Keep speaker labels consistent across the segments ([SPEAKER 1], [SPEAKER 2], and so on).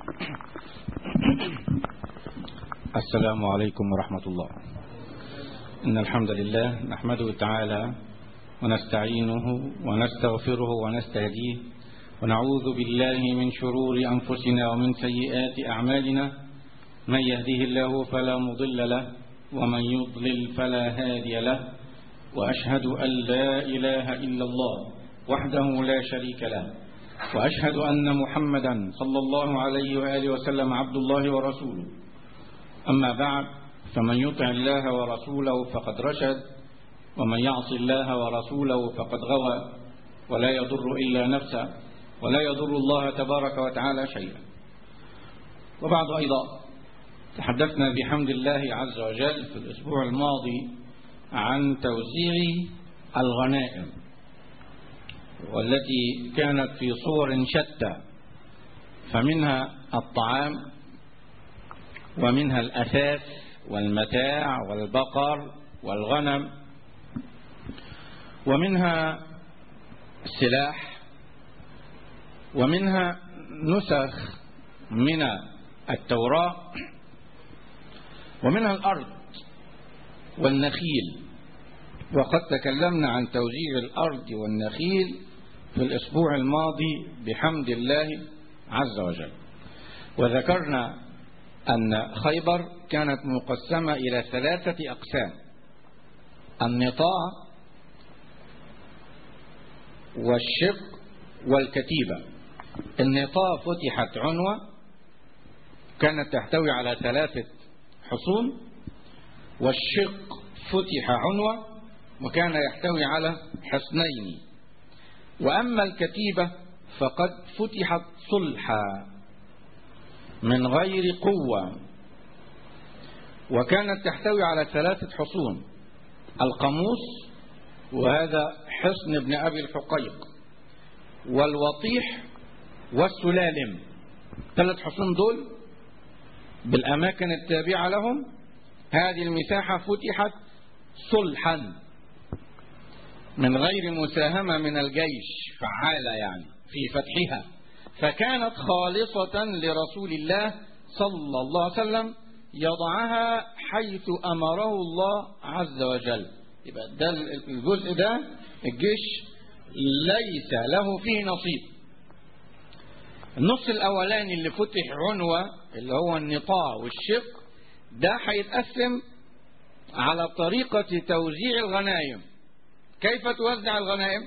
[SPEAKER 1] السلام عليكم ورحمة الله إن الحمد لله نحمده تعالى ونستعينه ونستغفره ونستهديه ونعوذ بالله من شرور أنفسنا ومن سيئات أعمالنا من يهده الله فلا مضل له ومن يضلل فلا هادي له وأشهد أن لا إله إلا الله وحده لا شريك له وأشهد أن محمدا صلى الله عليه وآله وسلم عبد الله ورسوله أما بعد فمن يطع الله ورسوله فقد رشد ومن يعص الله ورسوله فقد غوى ولا يضر إلا نفسه ولا يضر الله تبارك وتعالى شيئا وبعد أيضا تحدثنا بحمد الله عز وجل في الأسبوع الماضي عن توزيع الغنائم والتي كانت في صور شتى فمنها الطعام ومنها الأثاث والمتاع والبقر والغنم ومنها السلاح ومنها نسخ من التوراة ومنها الأرض والنخيل وقد تكلمنا عن توزيع الأرض والنخيل في الأسبوع الماضي بحمد الله عز وجل وذكرنا أن خيبر كانت مقسمة إلى ثلاثة أقسام النطاع والشق والكتيبة النطاع فتحت عنوة كانت تحتوي على ثلاثة حصون والشق فتح عنوة وكان يحتوي على حصنين وأما الكتيبة فقد فتحت صلحا من غير قوة وكانت تحتوي على ثلاثة حصون القاموس وهذا حصن ابن أبي الحقيق والوطيح والسلالم ثلاث حصون دول بالأماكن التابعة لهم هذه المساحة فتحت صلحا من غير مساهمة من الجيش فعالة يعني في فتحها فكانت خالصة لرسول الله صلى الله عليه وسلم يضعها حيث أمره الله عز وجل يبقى ده الجزء ده الجيش ليس له فيه نصيب النص الأولاني اللي فتح عنوة اللي هو النطاع والشق ده هيتقسم على طريقة توزيع الغنائم كيف توزع الغنائم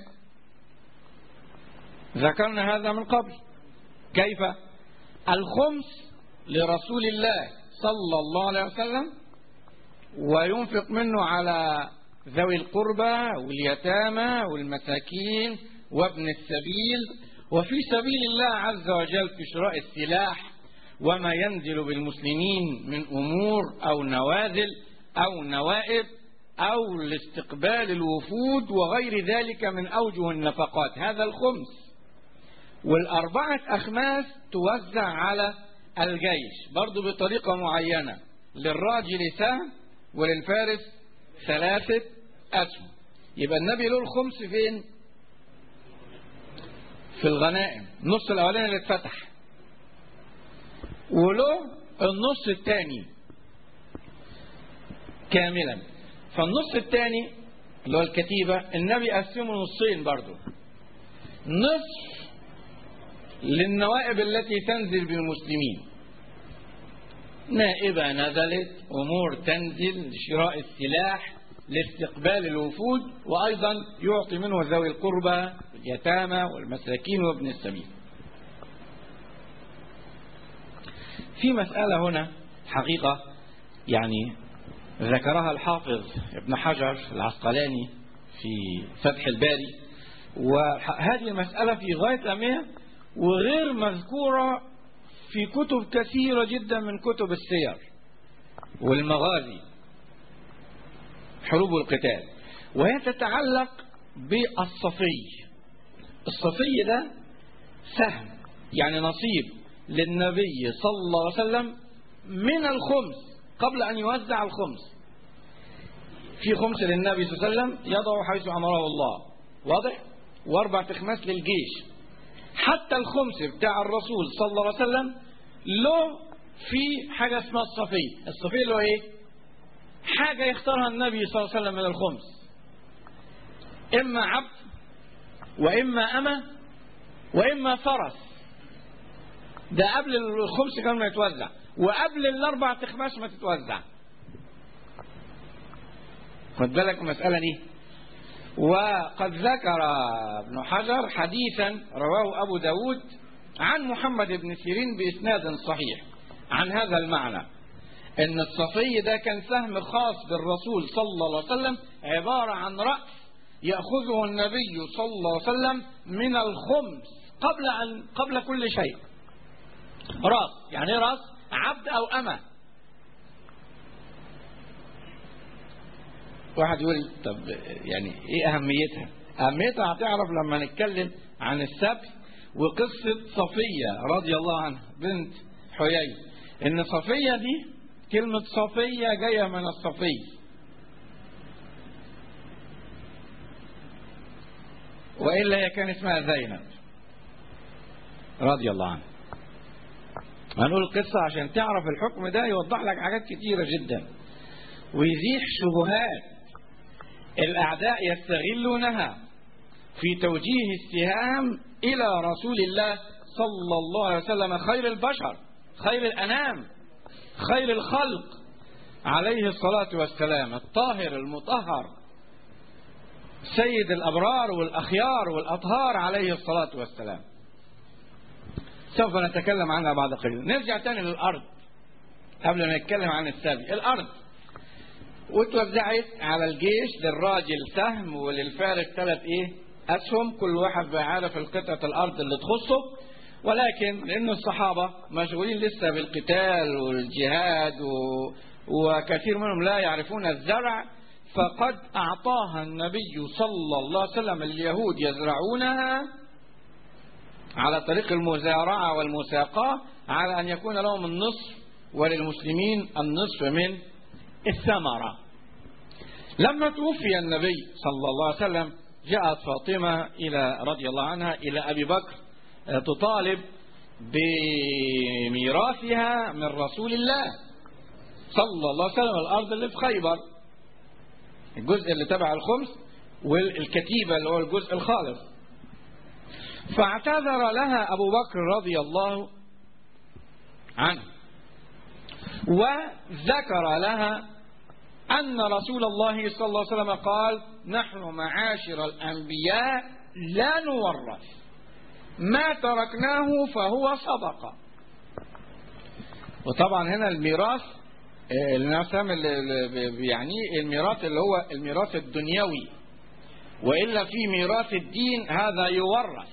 [SPEAKER 1] ذكرنا هذا من قبل كيف الخمس لرسول الله صلى الله عليه وسلم وينفق منه على ذوي القربى واليتامى والمساكين وابن السبيل وفي سبيل الله عز وجل في شراء السلاح وما ينزل بالمسلمين من أمور أو نوازل أو نوائب أو لاستقبال الوفود وغير ذلك من أوجه النفقات هذا الخمس والأربعة أخماس توزع على الجيش برضو بطريقة معينة للراجل سهم وللفارس ثلاثة أسهم يبقى النبي له الخمس فين في الغنائم النص الأولاني اللي اتفتح وله النص الثاني كاملا فالنص الثاني اللي هو الكتيبة النبي قسمه نصين برضو نصف للنوائب التي تنزل بالمسلمين نائبة نزلت أمور تنزل لشراء السلاح لاستقبال الوفود وأيضا يعطي منه ذوي القربى واليتامى والمساكين وابن السبيل في مسألة هنا حقيقة يعني ذكرها الحافظ ابن حجر العسقلاني في فتح الباري وهذه المسألة في غاية الأهمية وغير مذكورة في كتب كثيرة جدا من كتب السير والمغازي حروب القتال وهي تتعلق بالصفي الصفي ده سهم يعني نصيب للنبي صلى الله عليه وسلم من الخمس قبل أن يوزع الخمس في خمس للنبي صلى الله عليه وسلم يضع حيث أمره الله واضح واربع تخماس للجيش حتى الخمس بتاع الرسول صلى الله عليه وسلم له في حاجة اسمها الصفية الصفية اللي هو ايه حاجة يختارها النبي صلى الله عليه وسلم من الخمس إما عبد وإما أمة وإما فرس ده قبل الخمس كان ما يتوزع وقبل الأربع تخماس ما تتوزع خد بالك المسألة دي وقد ذكر ابن حجر حديثا رواه أبو داود عن محمد بن سيرين بإسناد صحيح عن هذا المعنى ان الصفي ده كان سهم خاص بالرسول صلى الله عليه وسلم عبارة عن رأس يأخذه النبي صلى الله عليه وسلم من الخمس قبل أن قبل كل شيء رأس يعني ايه رأس عبد أو أمة واحد يقول طب يعني ايه أهميتها أهميتها هتعرف لما نتكلم عن السبي وقصة صفية رضي الله عنها بنت حيي ان صفية دي كلمة صفية جاية من الصفي وإلا هي كان اسمها زينب رضي الله عنها هنقول القصة عشان تعرف الحكم ده يوضح لك حاجات كتيرة جدا ويزيح شبهات الأعداء يستغلونها في توجيه السهام إلى رسول الله صلى الله عليه وسلم خير البشر خير الأنام خير الخلق عليه الصلاة والسلام الطاهر المطهر سيد الأبرار والأخيار والأطهار عليه الصلاة والسلام سوف نتكلم عنها بعد قليل نرجع تاني للأرض قبل ما نتكلم عن السبي الأرض وتوزعت على الجيش للراجل سهم وللفارس ثلاث ايه اسهم كل واحد بقى عارف القطعة الارض اللي تخصه ولكن لأن الصحابة مشغولين لسه بالقتال والجهاد و... وكثير منهم لا يعرفون الزرع فقد أعطاها النبي صلى الله عليه وسلم اليهود يزرعونها على طريق المزارعة والمساقاة على أن يكون لهم النصف وللمسلمين النصف من الثمرة لما توفي النبي صلى الله عليه وسلم جاءت فاطمة إلى رضي الله عنها إلى أبي بكر تطالب بميراثها من رسول الله صلى الله عليه وسلم الأرض اللي في خيبر الجزء اللي تبع الخمس والكتيبة اللي هو الجزء الخالص فاعتذر لها أبو بكر رضي الله عنه وذكر لها أن رسول الله صلى الله عليه وسلم قال نحن معاشر الأنبياء لا نورث ما تركناه فهو صدقة وطبعا هنا الميراث النسم يعني الميراث اللي هو الميراث الدنيوي وإلا في ميراث الدين هذا يورث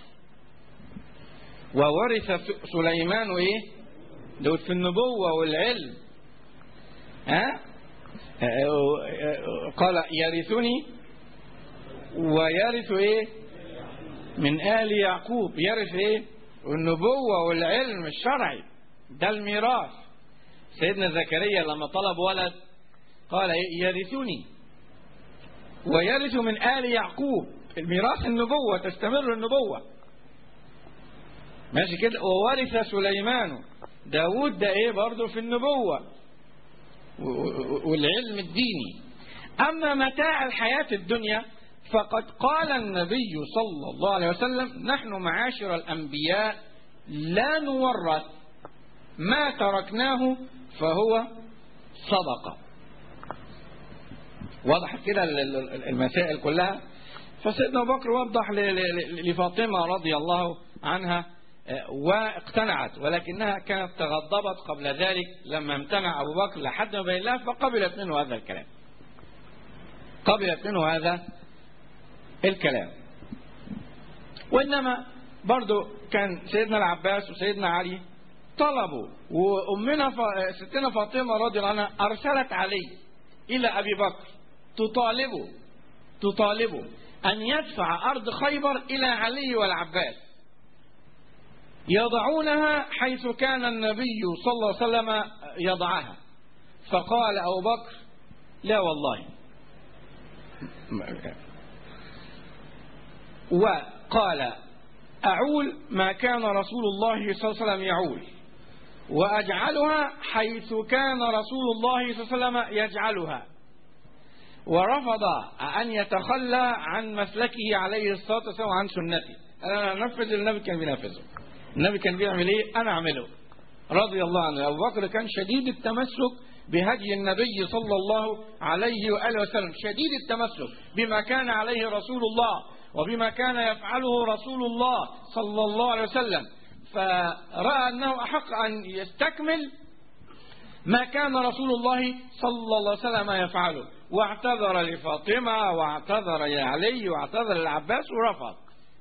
[SPEAKER 1] وورث سليمان ايه دول في النبوة والعلم ها قال يرثني ويرث ايه من آل يعقوب يرث ايه النبوة والعلم الشرعي ده الميراث سيدنا زكريا لما طلب ولد قال إيه يرثني ويرث من آل يعقوب الميراث النبوة تستمر النبوة ماشي كده وورث سليمان داود ده ايه برضه في النبوة والعلم الديني أما متاع الحياة الدنيا فقد قال النبي صلى الله عليه وسلم نحن معاشر الأنبياء لا نورث ما تركناه فهو صدقة وضح كده المسائل كلها فسيدنا بكر وضح لفاطمة رضي الله عنها واقتنعت ولكنها كانت تغضبت قبل ذلك لما امتنع أبو بكر لحد ما بين لها فقبلت منه هذا الكلام قبلت منه هذا الكلام وإنما برضو كان سيدنا العباس وسيدنا علي طلبوا وأمنا ستنا فاطمة رضي الله عنها أرسلت علي إلى أبي بكر تطالبه تطالبه أن يدفع أرض خيبر إلى علي والعباس يضعونها حيث كان النبي صلى الله عليه وسلم يضعها فقال أبو بكر لا والله وقال أعول ما كان رسول الله صلى الله عليه وسلم يعول وأجعلها حيث كان رسول الله صلى الله عليه وسلم يجعلها ورفض أن يتخلى عن مسلكه عليه الصلاة والسلام وعن سنته أنا أنفذ اللي النبي كان بينفذه النبي كان بيعمل إيه أنا أعمله رضي الله عنه أبو بكر كان شديد التمسك بهدي النبي صلى الله عليه وآله وسلم شديد التمسك بما كان عليه رسول الله وبما كان يفعله رسول الله صلى الله عليه وسلم فرأى أنه أحق أن يستكمل ما كان رسول الله صلى الله عليه وسلم يفعله واعتذر لفاطمة واعتذر لعلي واعتذر للعباس ورفض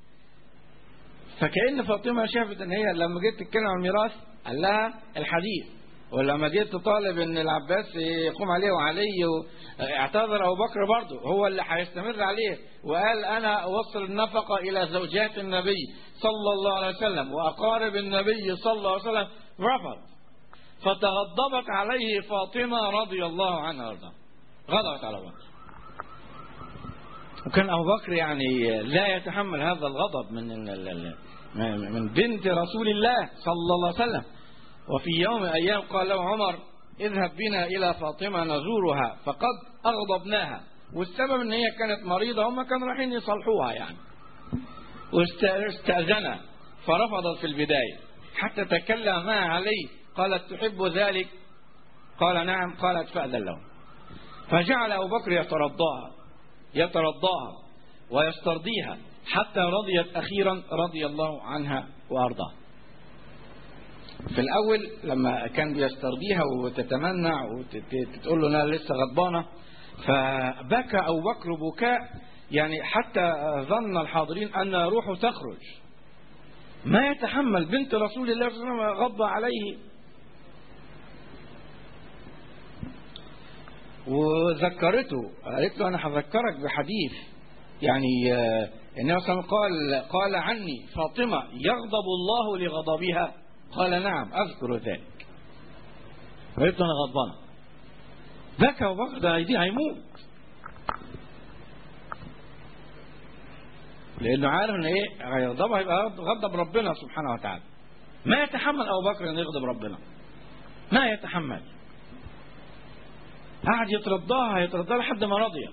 [SPEAKER 1] فكأن فاطمة شافت ان هي لما جيت تتكلم عن الميراث قال لها الحديث ولما جيت تطالب ان العباس يقوم عليه وعلي اعتذر ابو بكر برضه هو اللي هيستمر عليه وقال انا اوصل النفقه الى زوجات النبي صلى الله عليه وسلم واقارب النبي صلى الله عليه وسلم رفض فتغضبت عليه فاطمه رضي الله عنها وارضاها غضبت على ابو بكر وكان ابو بكر يعني لا يتحمل هذا الغضب من من بنت رسول الله صلى الله عليه وسلم وفي يوم من الايام قال له عمر اذهب بنا الى فاطمه نزورها فقد اغضبناها والسبب ان هي كانت مريضه هم كانوا رايحين يصلحوها يعني واستاذن فرفضت في البدايه حتى تكلم معها عليه قالت تحب ذلك قال نعم قالت فاذن له فجعل ابو بكر يترضاها يترضاها ويسترضيها حتى رضيت أخيرا رضي الله عنها وأرضاها في الأول لما كان بيسترضيها وتتمنع وتقول له أنا لسه غضبانة فبكى أبو بكر بكاء يعني حتى ظن الحاضرين أن روحه تخرج ما يتحمل بنت رسول الله صلى الله عليه وسلم غضب عليه وذكرته قالت له انا هذكرك بحديث يعني النبي صلى الله عليه وسلم قال قال عني فاطمه يغضب الله لغضبها قال نعم اذكر ذلك قالت له انا غضبانه بكى وبكى ده دي هيموت لانه عارف ان ايه هيغضبها يبقى غضب ربنا سبحانه وتعالى ما يتحمل ابو بكر ان يغضب ربنا ما يتحمل قعد يترضاها يترضاها لحد ما رضيت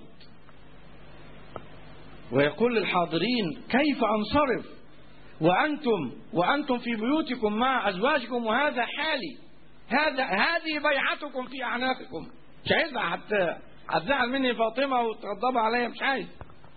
[SPEAKER 1] ويقول للحاضرين كيف انصرف وانتم وانتم في بيوتكم مع ازواجكم وهذا حالي هذا هذه بيعتكم في اعناقكم مش عايزها حتى هتزعل مني فاطمه وتغضب عليا مش عايز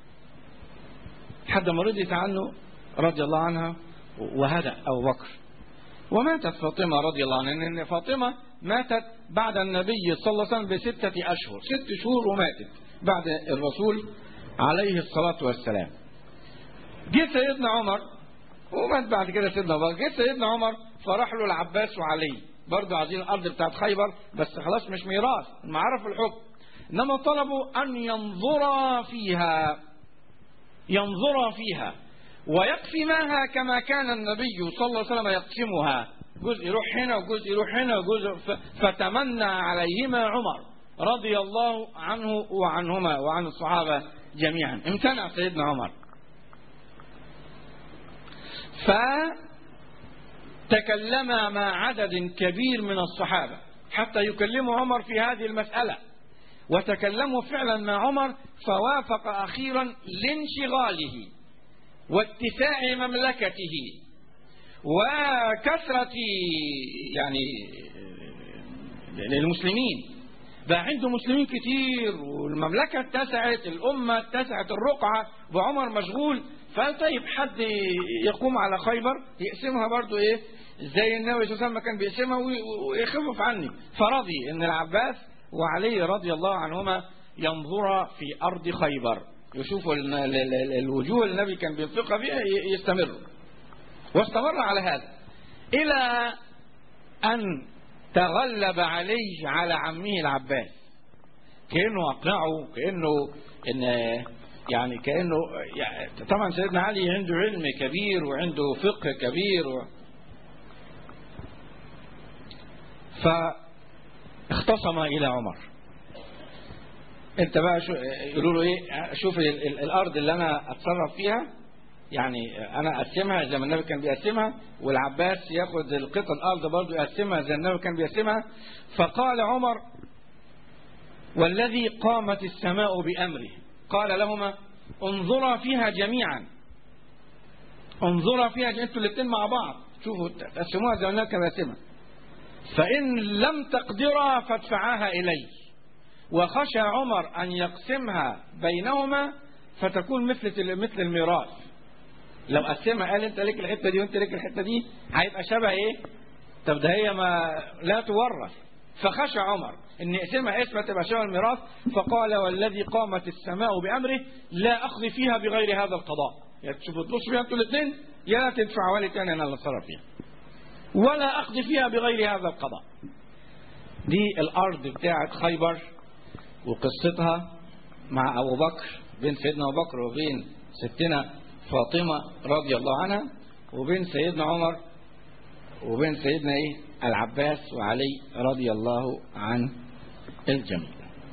[SPEAKER 1] لحد ما رضيت عنه رضي الله عنها وهدأ ابو بكر وماتت فاطمه رضي الله عنها لان فاطمه ماتت بعد النبي صلى الله عليه وسلم بستة أشهر ست شهور وماتت بعد الرسول عليه الصلاة والسلام جه سيدنا عمر ومات بعد كده سيدنا عمر جه سيدنا عمر فراح له العباس وعلي برضه عايزين الأرض بتاعت خيبر بس خلاص مش ميراث معرف الحكم إنما طلبوا أن ينظرا فيها ينظرا فيها ويقسمها كما كان النبي صلى الله عليه وسلم يقسمها جزء يروح هنا وجزء يروح هنا وجزء فتمنى عليهما عمر رضي الله عنه وعنهما وعن الصحابة جميعا امتنع سيدنا عمر فتكلم مع عدد كبير من الصحابة حتى يكلموا عمر في هذه المسألة وتكلموا فعلا مع عمر فوافق أخيرا لانشغاله واتساع مملكته وكثرة يعني للمسلمين بقى عنده مسلمين كتير والمملكة اتسعت الأمة اتسعت الرقعة وعمر مشغول فقال طيب حد يقوم على خيبر يقسمها برضو ايه زي النبي صلى الله عليه وسلم كان بيقسمها ويخفف عني فرضي ان العباس وعلي رضي الله عنهما ينظر في أرض خيبر يشوفوا الوجوه اللي النبي كان بينفقها فيها يستمروا واستمر على هذا إلى أن تغلب علي على عمه العباس كأنه أقنعه كأنه إن يعني كأنه يعني طبعا سيدنا علي عنده علم كبير وعنده فقه كبير و فاختصم إلى عمر انت بقى شو يقولوا له ايه شوف ال ال الارض اللي انا اتصرف فيها يعني انا اقسمها زي ما النبي كان بيقسمها والعباس ياخد القطع الارض برضه يقسمها زي النبي كان بيقسمها فقال عمر والذي قامت السماء بامره قال لهما انظرا فيها جميعا انظرا فيها انتوا الاثنين مع بعض شوفوا تقسموها زي ما النبي كان بيقسمها فان لم تقدرا فادفعاها الي وخشى عمر ان يقسمها بينهما فتكون مثل مثل الميراث لو قسمها قال انت ليك الحته دي وانت ليك الحته دي هيبقى شبه ايه طب ده هي ما لا تورث فخشى عمر ان يقسمها اسمها تبقى شبه الميراث فقال والذي قامت السماء بامره لا اقضي فيها بغير هذا القضاء يا تشوفوا تبصوا فيها انتوا الاثنين يا تدفعوا لي تاني انا اللي اتصرف فيها ولا اقضي فيها بغير هذا القضاء دي الارض بتاعت خيبر وقصتها مع ابو بكر بين سيدنا ابو بكر وبين ستنا فاطمه رضي الله عنها وبين سيدنا عمر وبين سيدنا ايه العباس وعلي رضي الله عن الجميع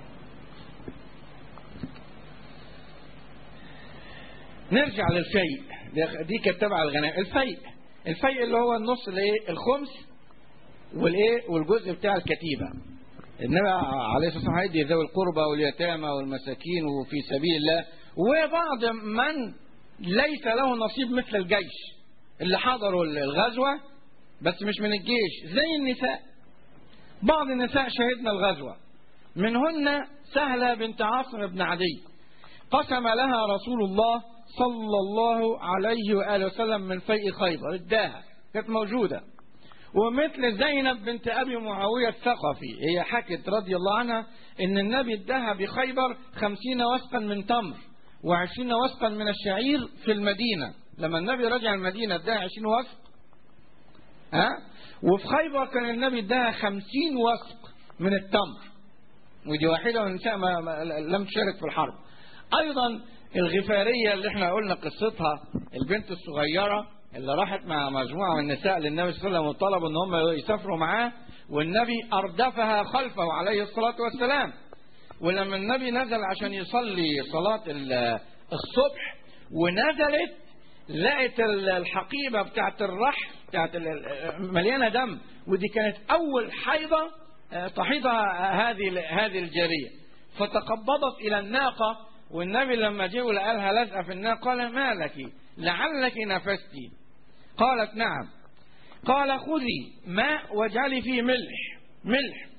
[SPEAKER 1] نرجع للفيء دي كانت تبع الغنائم الفيء الفيء اللي هو النص الايه الخمس والايه والجزء بتاع الكتيبه النبي عليه الصلاه والسلام هيدي ذوي القربى واليتامى والمساكين وفي سبيل الله وبعض من ليس له نصيب مثل الجيش اللي حضروا الغزوه بس مش من الجيش زي النساء بعض النساء شهدنا الغزوه منهن سهله بنت عاصم بن عدي قسم لها رسول الله صلى الله عليه واله وسلم من فيء خيبر اداها كانت موجوده ومثل زينب بنت ابي معاويه الثقفي هي حكت رضي الله عنها ان النبي اداها بخيبر خمسين وسقا من تمر وعشرين وسقا من الشعير في المدينه لما النبي رجع المدينه اداها عشرين وسق ها وفي خيبر كان النبي اداها خمسين وسق من التمر ودي واحده من النساء ما ما لم تشارك في الحرب ايضا الغفاريه اللي احنا قلنا قصتها البنت الصغيره اللي راحت مع مجموعه من النساء للنبي صلى الله عليه وسلم وطلبوا ان هم يسافروا معاه والنبي اردفها خلفه عليه الصلاه والسلام ولما النبي نزل عشان يصلي صلاه الصبح ونزلت لقت الحقيبه بتاعت الرحل بتاعت مليانه دم ودي كانت اول حيضه تحيضها هذه هذه الجاريه فتقبضت الى الناقه والنبي لما جه ولقالها لازقه في الناقه قال ما لك لعلك نفستي قالت نعم قال خذي ماء واجعلي فيه ملح ملح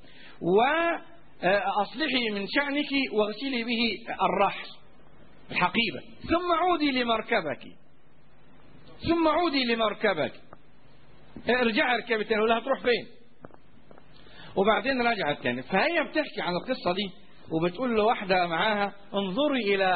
[SPEAKER 1] وأصلحي من شأنك واغسلي به الرحل الحقيبة ثم عودي لمركبك ثم عودي لمركبك ارجعي اركبي تاني ولا هتروح فين وبعدين رجعت تاني فهي بتحكي عن القصة دي وبتقول لواحدة معاها انظري إلى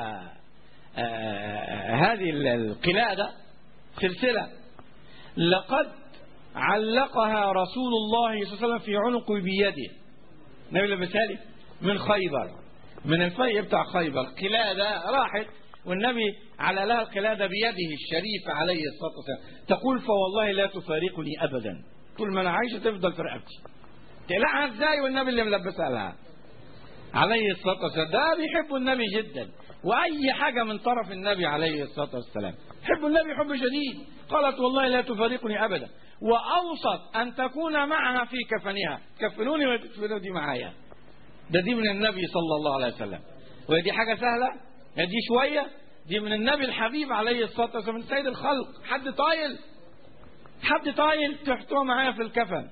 [SPEAKER 1] آه هذه القلادة سلسلة لقد علقها رسول الله صلى الله عليه وسلم في عنقه بيده نبي لبسالي من خيبر من الفيء بتاع خيبر قلادة راحت والنبي على لها القلادة بيده الشريف عليه الصلاة والسلام تقول فوالله لا تفارقني أبدا طول ما أنا عايشة تفضل في رقبتي تقلعها ازاي والنبي اللي ملبسها لها عليه الصلاة والسلام ده بيحب النبي جدا وأي حاجة من طرف النبي عليه الصلاة والسلام حب النبي حب شديد قالت والله لا تفارقني أبدا وأوصت أن تكون معها في كفنها كفنوني وتكفنوا دي معايا ده دي من النبي صلى الله عليه وسلم وهي دي حاجة سهلة هي دي شوية دي من النبي الحبيب عليه الصلاة والسلام من سيد الخلق حد طايل حد طايل تحطوه معايا في الكفن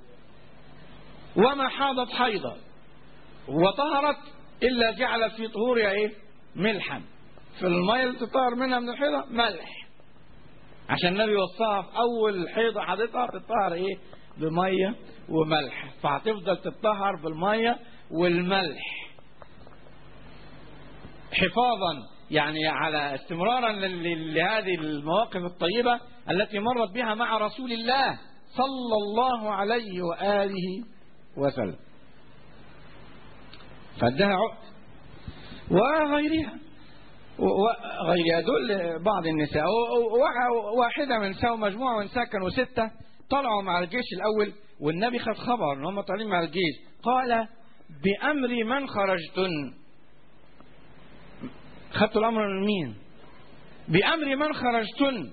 [SPEAKER 1] وما حاضت حيضة وطهرت إلا جعلت في طهورها إيه ملحا في المية اللي تطهر منها من الحيضة ملح عشان النبي وصاها في أول حيضة حضرتها تطهر إيه بمية وملح فهتفضل تطهر بالمية والملح حفاظا يعني على استمرارا لهذه المواقف الطيبة التي مرت بها مع رسول الله صلى الله عليه وآله وسلم فادها عقد وغيرها وغيرها دول بعض النساء واحدة من نساء مجموعة من نساء كانوا ستة طلعوا مع الجيش الأول والنبي خد خبر ان هم طالعين مع الجيش قال بأمر من خرجتن خدتوا الأمر من مين بأمر من خرجتن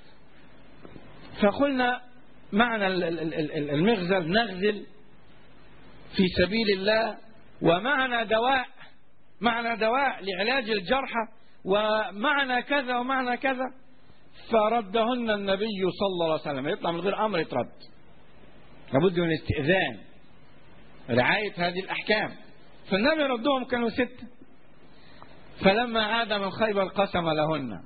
[SPEAKER 1] فقلنا معنى المغزل نغزل في سبيل الله ومعنى دواء معنى دواء لعلاج الجرحى ومعنى كذا ومعنى كذا فردهن النبي صلى الله عليه وسلم يطلع من غير أمر يترد لابد من استئذان رعاية هذه الأحكام فالنبي ردهم كانوا ستة فلما عاد من خيبر قسم لهن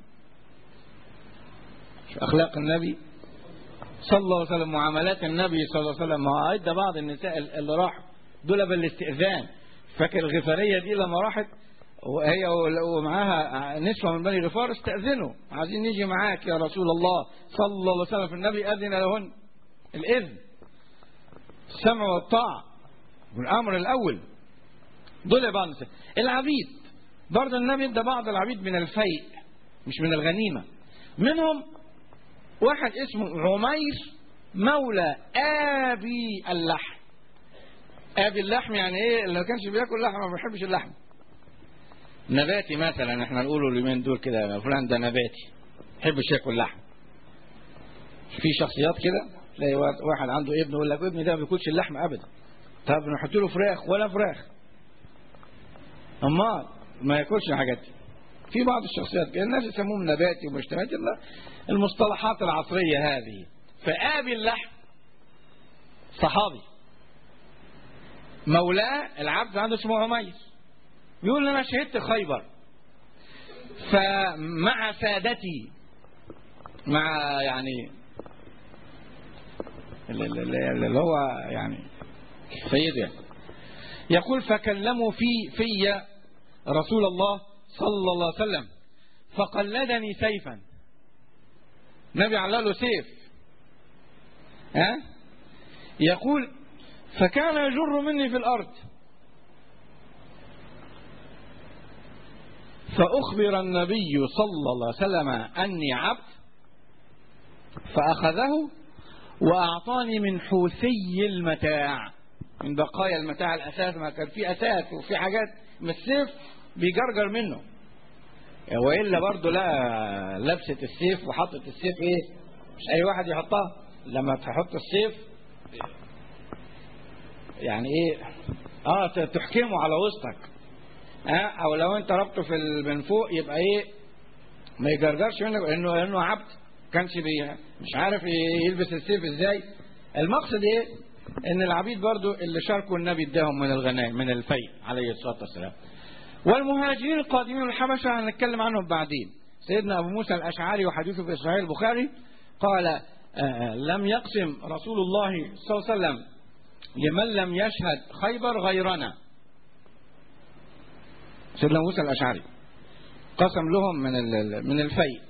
[SPEAKER 1] شو أخلاق النبي صلى الله عليه وسلم معاملات النبي صلى الله عليه وسلم ما عد بعض النساء اللي راحوا دول بالاستئذان فاكر الغفارية دي لما راحت وهي ومعاها نسوة من بني غفار استأذنوا عايزين نيجي معاك يا رسول الله صلى الله عليه وسلم فالنبي أذن لهن الإذن السمع والطاعة والأمر الأول دول بعض النساء العبيد برضه النبي ادى بعض العبيد من الفيء مش من الغنيمة منهم واحد اسمه عمير مولى آبي اللحم آبي اللحم يعني ايه اللي ما كانش بياكل لحم ما بيحبش اللحم نباتي مثلا احنا نقوله اليومين دول كده فلان ده نباتي ما يحبش ياكل لحم في شخصيات كده تلاقي واحد عنده ابن يقول لك ابني ده ما بياكلش اللحم ابدا طب نحط له فراخ ولا فراخ اما ما ياكلش الحاجات دي في بعض الشخصيات كده الناس يسموهم نباتي ومش نباتي المصطلحات العصرية هذه فآبي اللحم صحابي مولاه العبد عنده اسمه عمير بيقول انا شهدت خيبر فمع سادتي مع يعني اللي هو يعني سيدي يقول فكلموا في في رسول الله صلى الله عليه وسلم فقلدني سيفا النبي علق له سيف ها يقول فكان يجر مني في الأرض فأخبر النبي صلى الله عليه وسلم أني عبد فأخذه وأعطاني من حوثي المتاع من بقايا المتاع الأساس ما كان في أساس وفي حاجات من السيف بيجرجر منه وإلا برضه لا لبسة السيف وحطت السيف إيه مش أي واحد يحطها لما تحط السيف يعني إيه آه تحكمه على وسطك آه أو لو أنت ربطه في من فوق يبقى إيه ما يجرجرش منك لأنه لأنه عبد كانش بي مش عارف يلبس السيف إزاي المقصد إيه إن العبيد برضو اللي شاركوا النبي اداهم من الغنائم من الفيء عليه الصلاة والسلام والمهاجرين القادمين من الحبشة هنتكلم عنهم بعدين سيدنا أبو موسى الأشعري وحديثه في صحيح البخاري قال آه لم يقسم رسول الله صلى الله عليه وسلم لمن لم يشهد خيبر غيرنا سيدنا موسى الأشعري قسم لهم من من الفيء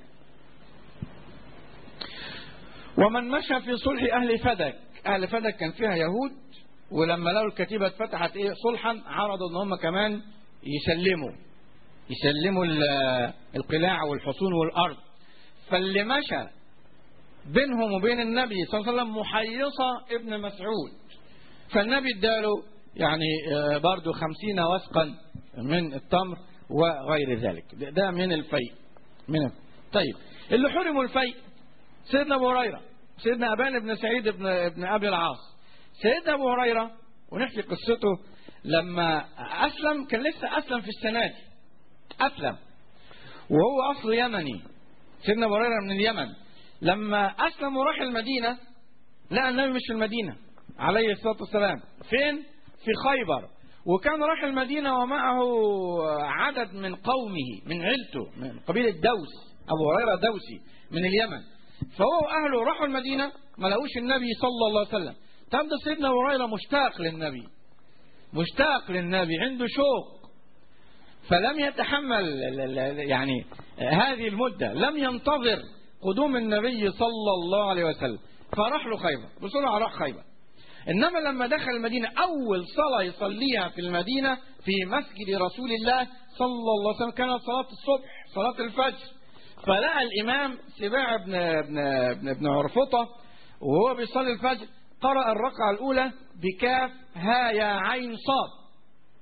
[SPEAKER 1] ومن مشى في صلح أهل فدك أهل فدك كان فيها يهود ولما لقوا الكتيبة اتفتحت إيه صلحا عرضوا إن هم كمان يسلموا يسلموا القلاع والحصون والأرض فاللي مشى بينهم وبين النبي صلى الله عليه وسلم محيصة ابن مسعود فالنبي اداله يعني برضو خمسين وسقا من التمر وغير ذلك ده من الفيء من طيب اللي حرموا الفيء سيدنا ابو هريره سيدنا ابان بن سعيد بن ابن ابي العاص سيدنا ابو هريره ونحكي قصته لما اسلم كان لسه اسلم في السنه دي اسلم وهو اصله يمني سيدنا ابو هريره من اليمن لما اسلم وراح المدينه لقى النبي مش في المدينه عليه الصلاه والسلام فين في خيبر وكان راح المدينة ومعه عدد من قومه من عيلته من قبيلة دوس أبو هريرة دوسي من اليمن فهو أهله راحوا المدينة ما لقوش النبي صلى الله عليه وسلم تبدأ سيدنا أبو هريرة مشتاق للنبي مشتاق للنبي عنده شوق فلم يتحمل يعني هذه المدة لم ينتظر قدوم النبي صلى الله عليه وسلم فراح له خيبر بسرعة راح خيبر إنما لما دخل المدينة أول صلاة يصليها في المدينة في مسجد رسول الله صلى الله عليه وسلم كانت صلاة الصبح صلاة الفجر فلقى الإمام سباع بن, بن, بن, بن عرفطة وهو بيصلي الفجر قرأ الركعة الأولى بكاف ها يا عين صاد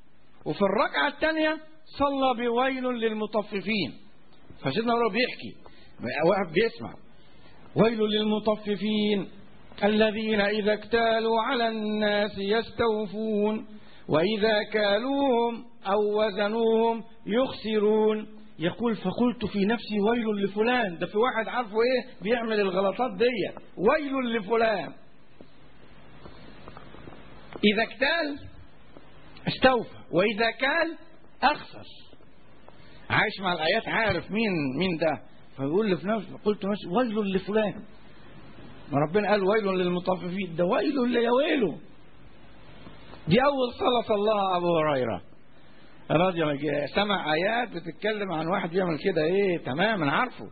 [SPEAKER 1] وفي الركعة الثانية صلى بويل للمطففين فسيدنا هو بيحكي واقف بيسمع ويل للمطففين الذين إذا اكتالوا على الناس يستوفون وإذا كالوهم أو وزنوهم يخسرون يقول فقلت في نفسي ويل لفلان ده في واحد عارفه ايه بيعمل الغلطات دي ويل لفلان إذا اكتال استوفى وإذا كال أخسر عايش مع الآيات عارف مين مين ده فيقول لي في نفسي قلت نفسي ويل لفلان ما ربنا قال ويل للمطففين ده ويل يا ويله دي أول صلاة صلاها أبو هريرة رضي الله سمع آيات بتتكلم عن واحد بيعمل كده إيه تماما عارفه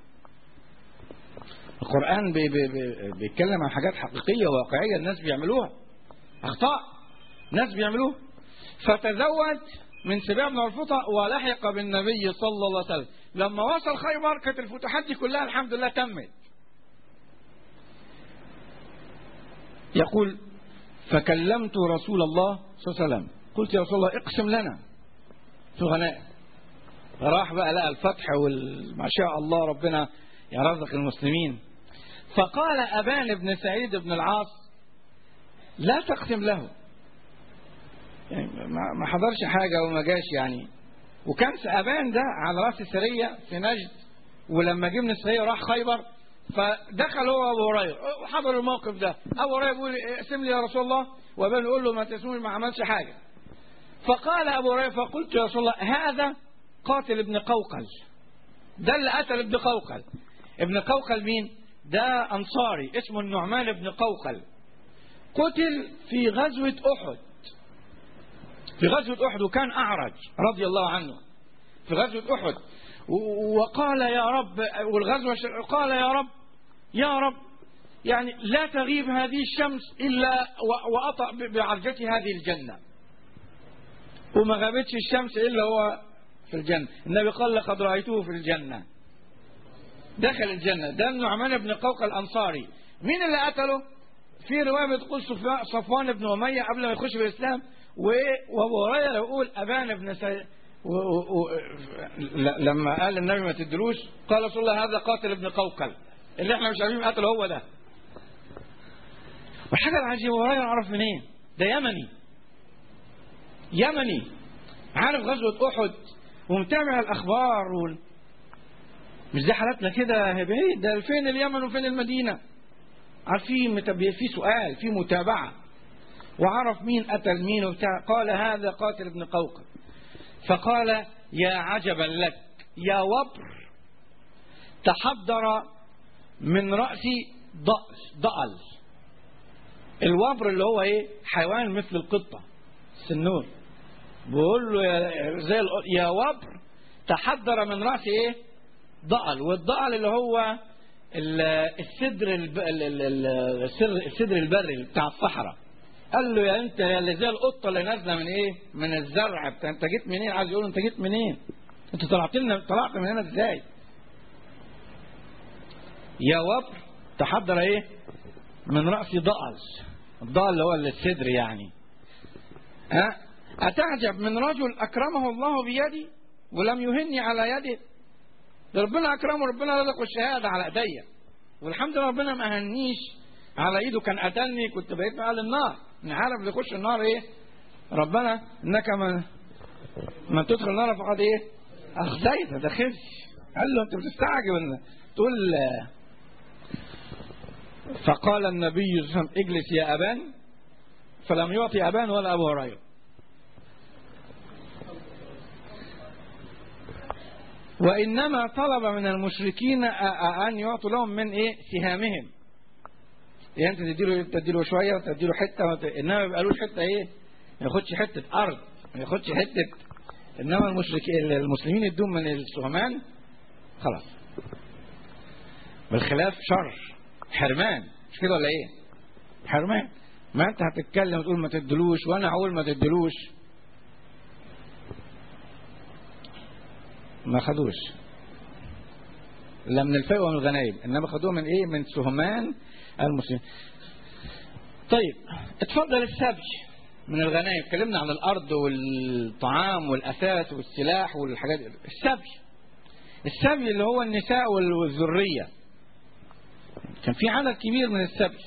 [SPEAKER 1] القرآن بي بي بي بيتكلم عن حاجات حقيقية واقعية الناس بيعملوها أخطاء ناس بيعملوها فتزوج من سباع بن الفطة ولحق بالنبي صلى الله عليه وسلم لما وصل خيبر كانت الفتوحات دي كلها الحمد لله تمت يقول فكلمت رسول الله صلى الله عليه وسلم قلت يا رسول الله اقسم لنا في غنائم راح بقى لقى الفتح وما شاء الله ربنا يرزق المسلمين فقال أبان بن سعيد بن العاص لا تقسم له يعني ما حضرش حاجة وما جاش يعني وكان أبان ده على رأس السرية في نجد ولما جه من السرية راح خيبر فدخل هو ابو هريره وحضر الموقف ده ابو هريره بيقول اقسم لي يا رسول الله وابن يقول له ما تسمي ما عملش حاجه فقال ابو هريره فقلت يا رسول الله هذا قاتل ابن قوقل ده اللي قتل ابن قوقل ابن قوقل مين ده انصاري اسمه النعمان بن قوقل قتل في غزوه احد في غزوه احد وكان اعرج رضي الله عنه في غزوه احد وقال يا رب والغزوة قال يا رب يا رب يعني لا تغيب هذه الشمس إلا وأطأ بعرجة هذه الجنة وما غابتش الشمس إلا هو في الجنة النبي قال لقد رأيته في الجنة دخل الجنة ده النعمان بن قوقل الأنصاري مين اللي قتله في رواية بتقول صفوان بن أمية قبل ما يخش في الإسلام وابو هريره يقول أبان بن سي... و... و... لما قال النبي ما تدلوش قال رسول الله هذا قاتل ابن قوقل اللي احنا مش عارفين قتله هو ده والحاجة العجيبة ورايا عرف منين ده يمني يمني عارف غزوة أحد ومتابع الأخبار وال... مش زي حالاتنا كده بعيد ده فين اليمن وفين المدينة عارفين في سؤال في متابعة وعرف مين قتل مين وبتاع قال هذا قاتل ابن قوقل فقال يا عجبا لك يا وبر تحضر من رأسي ضأل ضأل الوبر اللي هو ايه حيوان مثل القطة السنور بيقول له يا زي يا وبر تحضر من رأسي ايه ضأل والضأل اللي هو السدر السدر البري بتاع الصحراء قال له يا انت يا اللي زي القطه اللي نازله من ايه من الزرع بتاع انت جيت منين عايز يقول انت جيت منين انت طلعت لنا طلعت من هنا ازاي يا وبر تحضر ايه من راسي ضأل الضأل اللي هو الصدر يعني ها اتعجب من رجل اكرمه الله بيدي ولم يهني على يده ده ربنا اكرمه ربنا رزقه الشهاده على ايديا والحمد لله ربنا ما هنيش على ايده كان قتلني كنت بقيت في اهل النار نعرف اللي يخش النار ايه ربنا انك من من تدخل النار فقد ايه اخزيت ما دخلش قال له انت بتستعجب ان تقول فقال النبي صلى الله عليه وسلم اجلس يا ابان فلم يعطي ابان ولا ابو هريره وانما طلب من المشركين ان يعطوا لهم من ايه سهامهم يعني انت تديله تديله شويه وتديله حته وت... انما ما يبقالوش حته ايه ما ياخدش حته ارض ما ياخدش حته انما المشركين المسلمين يدوم من السهمان خلاص بالخلاف شر حرمان مش كده ولا ايه حرمان ما انت هتتكلم وتقول ما تدلوش وانا هقول ما تدلوش ما خدوش لا من الفئة ومن الغنائم انما خدوه من ايه من سهمان المسلمين طيب اتفضل السبي من الغنائم اتكلمنا عن الارض والطعام والاثاث والسلاح والحاجات دي السبي السبي اللي هو النساء والذرية كان في عدد كبير من السبي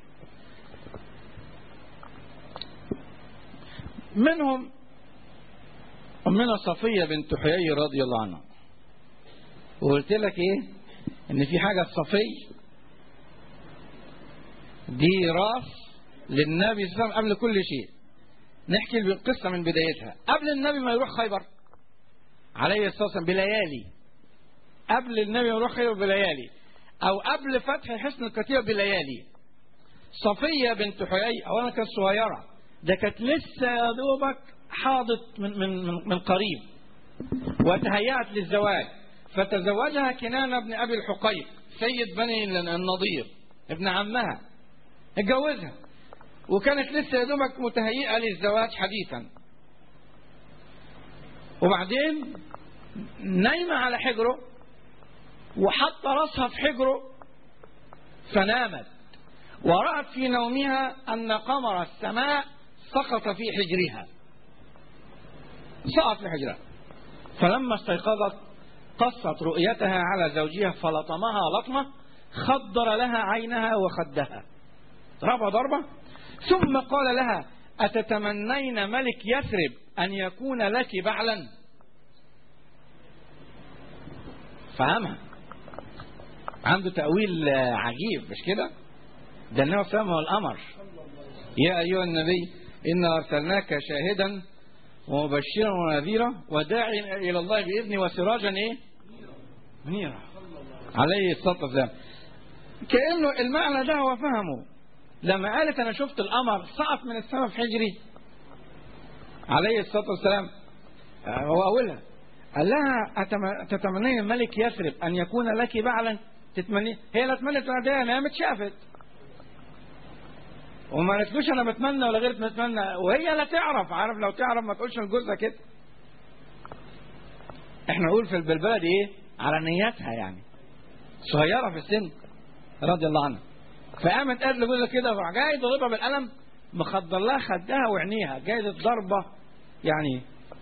[SPEAKER 1] منهم أمنا صفية بنت حيي رضي الله عنها وقلت لك إيه إن في حاجة صفي دي راس للنبي صلى الله عليه وسلم قبل كل شيء نحكي القصة من بدايتها قبل النبي ما يروح خيبر عليه الصلاة والسلام بليالي قبل النبي ما يروح خيبر بليالي أو قبل فتح حصن الكتيبة بليالي صفية بنت حيي أولا كانت صغيرة ده كانت لسه يا دوبك حاضت من, من, من, من قريب وتهيأت للزواج فتزوجها كنانة بن أبي الحقيق سيد بني النضير ابن عمها اتجوزها وكانت لسه يا دوبك متهيئة للزواج حديثا وبعدين نايمة على حجره وحط راسها في حجره فنامت ورأت في نومها أن قمر السماء سقط في حجرها سقط في حجرها فلما استيقظت قصت رؤيتها على زوجها فلطمها لطمة خضر لها عينها وخدها ضربها ضربة ثم قال لها أتتمنين ملك يثرب أن يكون لك بعلا فهمها عنده تأويل عجيب مش كده ده النبي صلى الله عليه وسلم هو الأمر يا أيها النبي إنا أرسلناك شاهدا ومبشرا ونذيرا وداعيا إلى الله بإذنه وسراجا إيه منيرا عليه الصلاة والسلام كأنه المعنى ده هو فهمه لما قالت أنا شفت القمر سقط من السماء في حجري عليه الصلاة والسلام هو أولها قال لها تتمنين الملك يثرب أن يكون لك بعلا تتمني هي لا تمنت ولا نامت شافت وما قالتلوش انا بتمنى ولا غير بتمنى وهي لا تعرف عارف لو تعرف ما تقولش لجوزها كده احنا نقول في بالبلد ايه على نيتها يعني صغيره في السن رضي الله عنها فقامت قالت لجوزها كده وراح جاي يضربها بالقلم مخدر لها خدها وعينيها جايه ضربه يعني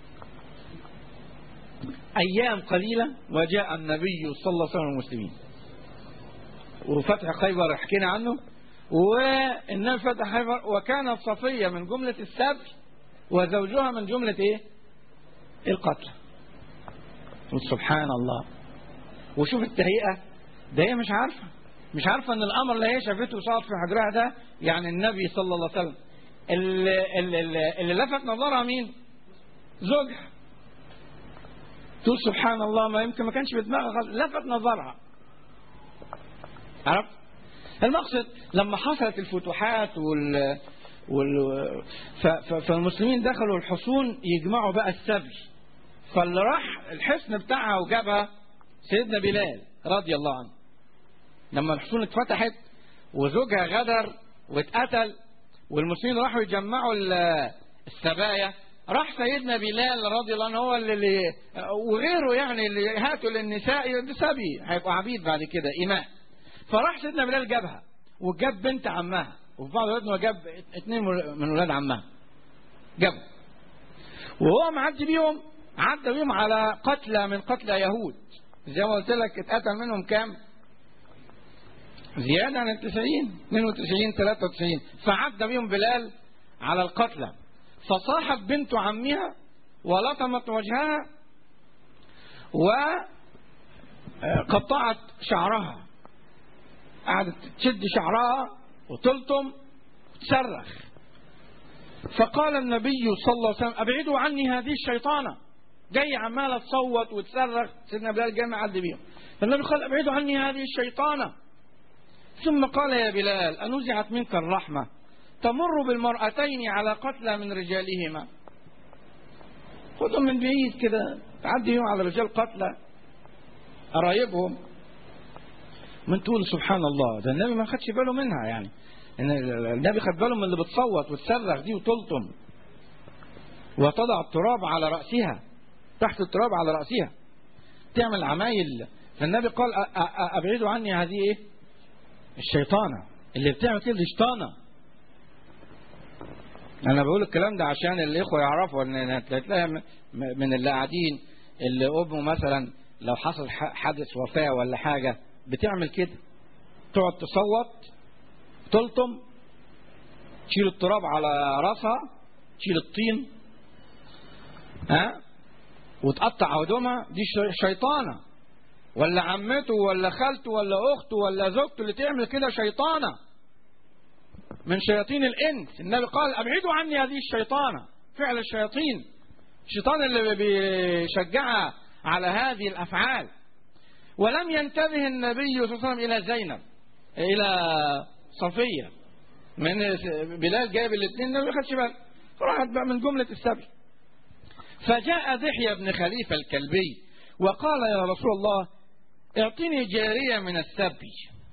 [SPEAKER 1] ايام قليله وجاء النبي صلى الله عليه وسلم المسلمين وفتح خيبر حكينا عنه والنبي فتح خيبر وكانت صفية من جملة السبي وزوجها من جملة ايه القتل سبحان الله وشوف التهيئة ده هي مش عارفة مش عارفة ان الامر اللي هي شافته صار في حجرها ده يعني النبي صلى الله عليه وسلم اللي, اللي, اللي لفت نظرها مين زوجها تقول سبحان الله ما يمكن ما كانش في دماغها لفت نظرها عرفت المقصد لما حصلت الفتوحات وال, وال... ف... ف... فالمسلمين دخلوا الحصون يجمعوا بقى السبي فاللي راح الحصن بتاعها وجابها سيدنا بلال رضي الله عنه لما الحصون اتفتحت وزوجها غدر واتقتل والمسلمين راحوا يجمعوا السبايا راح سيدنا بلال رضي الله عنه هو اللي وغيره يعني اللي هاتوا للنساء ده سبي هيبقوا عبيد بعد كده إماء فراح سيدنا بلال جابها وجاب بنت عمها وفي بعض الوقت جاب اثنين من ولاد عمها جابوا وهو معدي بيهم عدى بيهم على قتلى من قتلى يهود زي ما قلت لك اتقتل منهم كام زيادة عن التسعين 92 93 فعدى بيهم بلال على القتلى فصاحت بنت عمها ولطمت وجهها وقطعت شعرها قعدت تشد شعرها وتلطم وتصرخ فقال النبي صلى الله عليه وسلم ابعدوا عني هذه الشيطانه جاي عماله تصوت وتصرخ سيدنا بلال جاي معدي بيهم فالنبي قال ابعدوا عني هذه الشيطانه ثم قال يا بلال انزعت منك الرحمه تمر بالمرأتين على قتلى من رجالهما خذهم من بعيد كده تعدي على رجال قتلى قرايبهم من تقول سبحان الله ده النبي ما خدش باله منها يعني ان النبي خد باله من اللي بتصوت وتصرخ دي وتلطم وتضع التراب على رأسها تحت التراب على رأسها تعمل عمايل فالنبي قال أبعدوا عني هذه إيه الشيطانة اللي بتعمل كده شيطانة أنا بقول الكلام ده عشان الإخوة يعرفوا إن تلاقي من اللي قاعدين اللي أمه مثلا لو حصل حدث وفاة ولا حاجة بتعمل كده تقعد تصوت تلطم تشيل التراب على راسها تشيل الطين ها وتقطع هدومها دي شيطانة ولا عمته ولا خالته ولا أخته ولا زوجته اللي تعمل كده شيطانة من شياطين الإنس النبي قال أبعدوا عني هذه الشيطانة فعل الشياطين الشيطان اللي بيشجعها على هذه الأفعال ولم ينتبه النبي صلى الله عليه وسلم إلى زينب إلى صفية من بلال جايب الاثنين ما خدش باله راحت بقى من جملة السبي فجاء دحية بن خليفة الكلبي وقال يا رسول الله اعطني جارية من السبي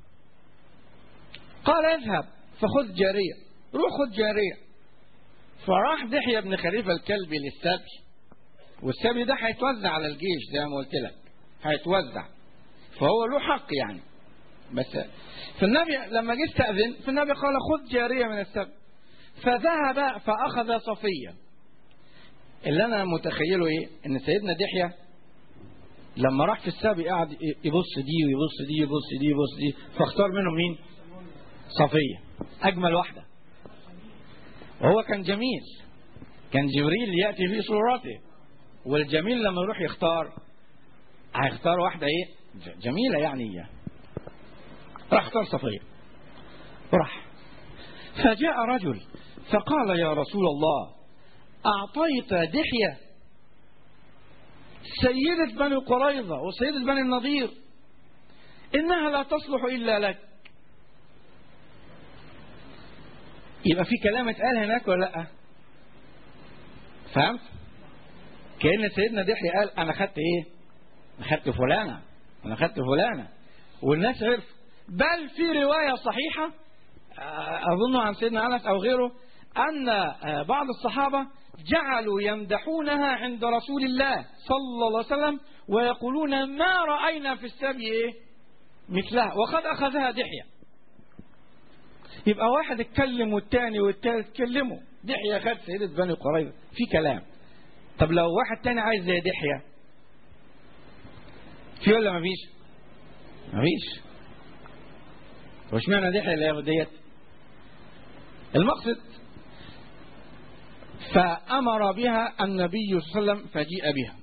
[SPEAKER 1] قال اذهب فخذ جارية روح خذ جارية فراح دحية بن خليفة الكلبي للسبي والسبي ده هيتوزع على الجيش زي ما قلت لك هيتوزع فهو له حق يعني بس فالنبي لما جه استأذن فالنبي قال خذ جارية من السبي فذهب فأخذ صفية اللي أنا متخيله إيه إن سيدنا دحية لما راح في السبي قعد يبص دي ويبص دي يبص دي يبص دي فاختار منهم مين صفية أجمل واحدة وهو كان جميل كان جبريل يأتي في صورته والجميل لما يروح يختار هيختار واحدة ايه جميلة يعني راح اختار صفية راح فجاء رجل فقال يا رسول الله أعطيت دحية سيدة بني قريظة وسيدة بني النضير إنها لا تصلح إلا لك يبقى في كلام اتقال هناك ولا لا فهمت كأن سيدنا دحية قال أنا خدت إيه أنا خدت فلانة أنا خدت فلانة والناس عرف بل في رواية صحيحة أظن عن سيدنا أنس أو غيره أن بعض الصحابة جعلوا يمدحونها عند رسول الله صلى الله عليه وسلم ويقولون ما رأينا في السبي إيه مثلها وقد أخذها دحية يبقى واحد اتكلم والتاني والتالت اتكلموا دحية خد سيدة بني قريظة في كلام طب لو واحد تاني عايز زي دحية في ولا مفيش مفيش وش معنى دحية اللي ياخد ديت المقصد فأمر بها النبي صلى الله عليه وسلم فجيء بها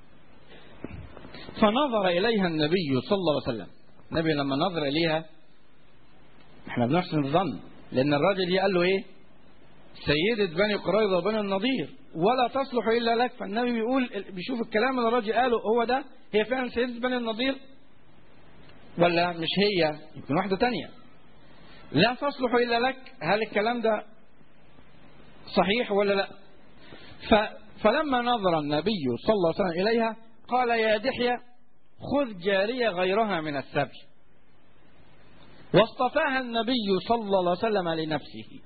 [SPEAKER 1] فنظر إليها النبي صلى الله عليه وسلم النبي لما نظر إليها احنا بنحسن الظن لأن الراجل قال له إيه سيدة بني قريظة وبني النضير ولا تصلح إلا لك فالنبي بيقول بيشوف الكلام اللي الراجل قاله هو ده هي فعلا سيدة بني النضير ولا مش هي يمكن واحدة تانية لا تصلح إلا لك هل الكلام ده صحيح ولا لا ف فلما نظر النبي صلى الله عليه وسلم إليها قال يا دحية خذ جارية غيرها من السبي واصطفاها النبي صلى الله عليه وسلم لنفسه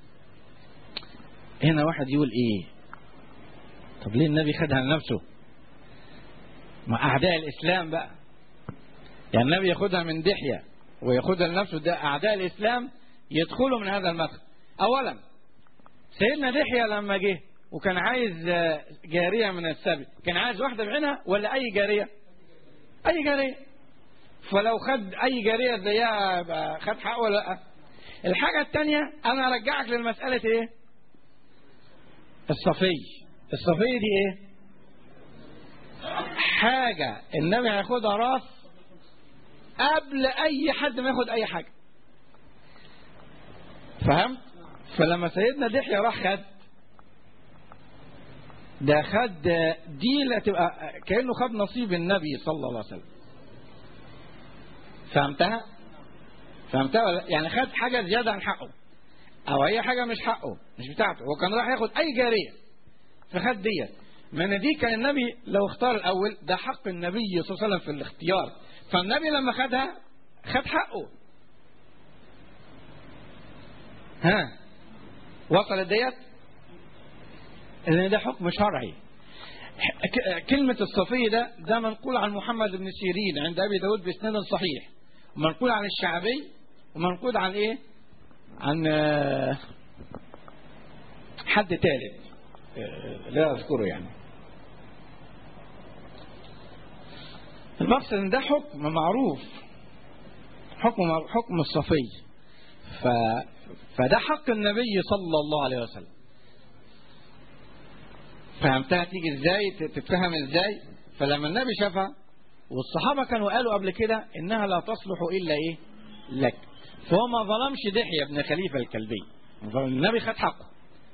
[SPEAKER 1] هنا واحد يقول ايه طب ليه النبي خدها لنفسه مع اعداء الاسلام بقى يعني النبي ياخدها من دحية وياخدها لنفسه ده اعداء الاسلام يدخلوا من هذا المدخل اولا سيدنا دحية لما جه وكان عايز جارية من السبي كان عايز واحدة بعينها ولا اي جارية اي جارية فلو خد اي جارية زيها خد حقه ولا لا الحاجة الثانية انا ارجعك للمسألة ايه الصفي الصفية دي ايه حاجة النبي هياخدها راس قبل اي حد ما ياخد اي حاجة فهمت فلما سيدنا دحية راح خد ده خد دي لا تبقى كأنه خد نصيب النبي صلى الله عليه وسلم فهمتها فهمتها ولا يعني خد حاجة زيادة عن حقه او هي حاجة مش حقه مش بتاعته هو كان راح ياخد اي جارية فخد ديت من دي كان النبي لو اختار الاول ده حق النبي صلى الله عليه وسلم في الاختيار فالنبي لما خدها خد حقه ها وصلت ديت ان ده حكم شرعي كلمة الصفي ده ده منقول عن محمد بن سيرين عند ابي داود باسناد صحيح ومنقول عن الشعبي ومنقول عن ايه عن حد ثالث لا اذكره يعني المقصد ان ده حكم معروف حكم حكم الصفي ف فده حق النبي صلى الله عليه وسلم فهمتها تيجي ازاي تتفهم ازاي فلما النبي شافها والصحابه كانوا قالوا قبل كده انها لا تصلح الا ايه لك فهو ما ظلمش دحية بن خليفة الكلبي النبي خد حقه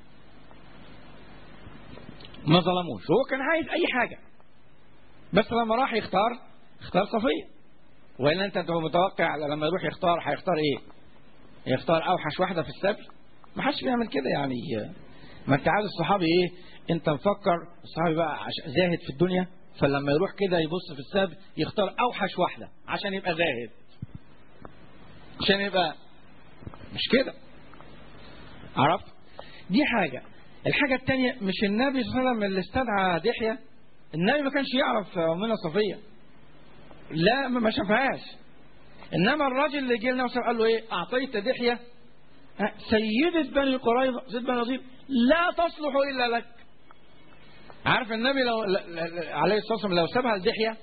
[SPEAKER 1] ما ظلموش هو كان عايز اي حاجة بس لما راح يختار اختار صفية وإلا انت متوقع لما يروح يختار هيختار ايه يختار اوحش واحدة في السبي ما حدش بيعمل كده يعني ما انت عايز الصحابي ايه انت مفكر الصحابي بقى زاهد في الدنيا فلما يروح كده يبص في السبي يختار اوحش واحدة عشان يبقى زاهد عشان يبقى مش كده عرفت دي حاجة الحاجة الثانية مش النبي صلى الله عليه وسلم اللي استدعى دحية النبي ما كانش يعرف أمنا صفية لا ما شافهاش إنما الراجل اللي جه لنا قال له إيه أعطيت دحية سيدة بني قريظة سيد بني نظير لا تصلح إلا لك عارف النبي لو عليه الصلاة والسلام لو سابها لدحية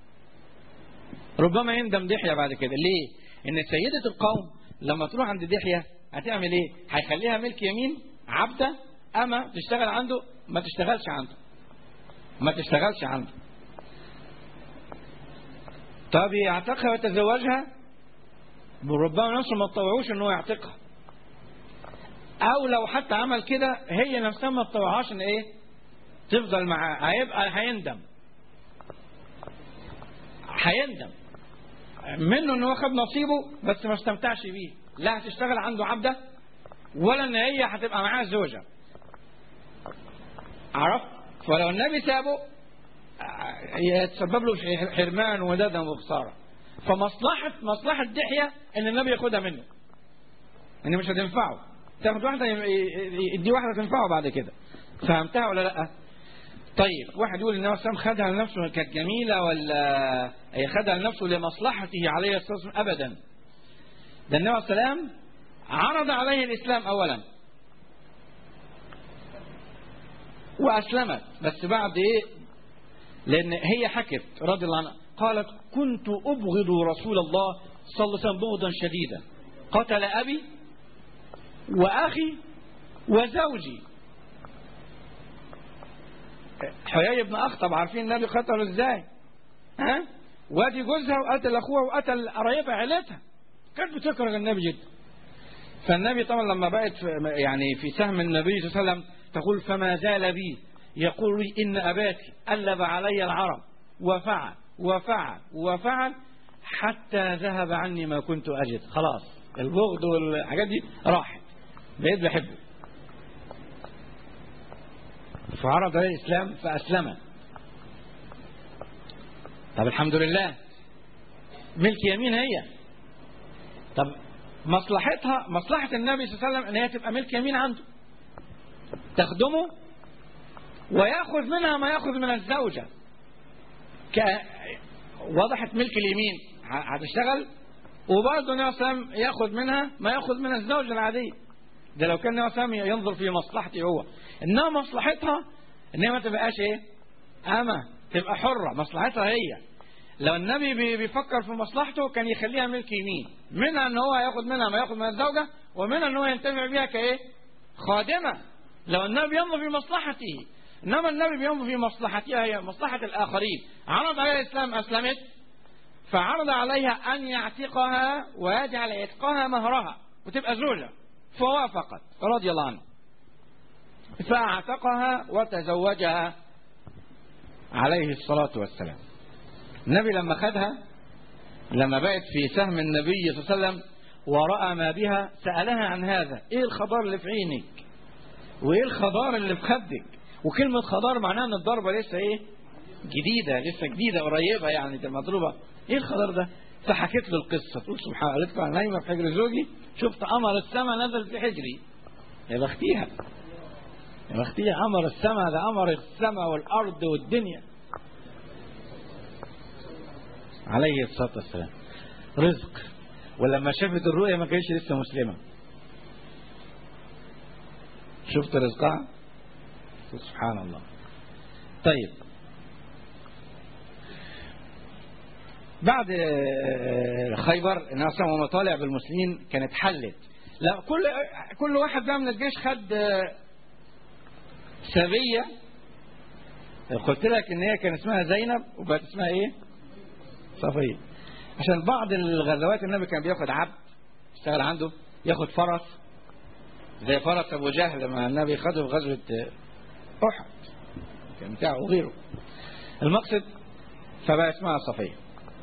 [SPEAKER 1] ربما يندم دحية بعد كده ليه؟ ان سيدة القوم لما تروح عند دحية هتعمل ايه هيخليها ملك يمين عبدة اما تشتغل عنده ما تشتغلش عنده ما تشتغلش عنده طب يعتقها ويتزوجها ربما نفسه ما تطوعوش ان هو يعتقها او لو حتى عمل كده هي نفسها ما تطوعهاش ان ايه تفضل معاه هيبقى هيندم هيندم منه ان هو خد نصيبه بس ما استمتعش بيه لا هتشتغل عنده عبده ولا ان هي هتبقى معاه زوجه عرفت فلو النبي سابه يتسبب له حرمان وندم وخساره فمصلحه مصلحه دحيه ان النبي ياخدها منه ان مش هتنفعه تاخد واحده يدي واحده تنفعه بعد كده فهمتها ولا لا طيب واحد يقول النبي صلى الله عليه وسلم خدها لنفسه كانت جميله ولا هي خدها لنفسه لمصلحته عليه الصلاه والسلام ابدا ده النبي صلى الله عليه وسلم عرض عليه الاسلام اولا واسلمت بس بعد ايه لان هي حكت رضي الله عنها قالت كنت ابغض رسول الله صلى الله عليه وسلم بغضا شديدا قتل ابي واخي وزوجي حيي بن أخطب عارفين النبي قتله ازاي ها وادي جوزها وقتل اخوها وقتل قرايبها عيلتها كانت بتكره النبي جدا فالنبي طبعا لما بقت في يعني في سهم النبي صلى الله عليه وسلم تقول فما زال بي يقول لي ان اباك قلب علي العرب وفعل وفعل وفعل حتى ذهب عني ما كنت اجد خلاص البغض والحاجات دي راحت بقيت بحبه فعرض عليه الإسلام فأسلم طب الحمد لله ملك يمين هي طب مصلحتها مصلحة النبي صلى الله عليه وسلم ان هي تبقى ملك يمين عنده تخدمه ويأخذ منها ما يأخذ من الزوجة ك... وضحت ملك اليمين هتشتغل وبرضه النبي صلى الله عليه وسلم ياخذ منها ما ياخذ من الزوجة العادية ده لو كان النبي صلى الله عليه وسلم ينظر في مصلحته هو انما مصلحتها ان هي ما تبقاش ايه اما تبقى حرة مصلحتها هي لو النبي بيفكر في مصلحته كان يخليها ملك يمين منها ان هو ياخد منها ما ياخد من الزوجة ومنها ان هو ينتفع بها كايه خادمة لو النبي ينظر في مصلحته انما النبي بينظر في مصلحتها هي مصلحة الاخرين عرض عليها الاسلام اسلمت فعرض عليها ان يعتقها ويجعل عتقها مهرها وتبقى زوجة فوافقت رضي الله عنه فاعتقها وتزوجها عليه الصلاة والسلام النبي لما خدها لما بقت في سهم النبي صلى الله عليه وسلم ورأى ما بها سألها عن هذا ايه الخضار اللي في عينك وايه الخضار اللي في خدك وكلمة خضار معناها ان الضربة لسه ايه جديدة لسه جديدة قريبة يعني دي مضروبة ايه الخضار ده فحكيت له القصة تقول سبحان الله قالت له انا نايمة في حجر زوجي شفت قمر السماء نزل في حجري يا بختيها يا بختيها قمر السماء ده قمر السماء والارض والدنيا عليه الصلاة والسلام رزق ولما شافت الرؤيا ما كانتش لسه مسلمة شفت رزقها سبحان الله طيب
[SPEAKER 2] بعد خيبر النبي صلى الله طالع بالمسلمين كانت حلت لا كل كل واحد بقى من الجيش خد سبيه قلت لك ان هي كان اسمها زينب وبقت اسمها ايه صفيه عشان بعض الغزوات النبي كان بياخد عبد يشتغل عنده ياخد فرس زي فرس ابو جهل لما النبي خده في غزوه احد كان بتاعه وغيره المقصد فبقى اسمها صفيه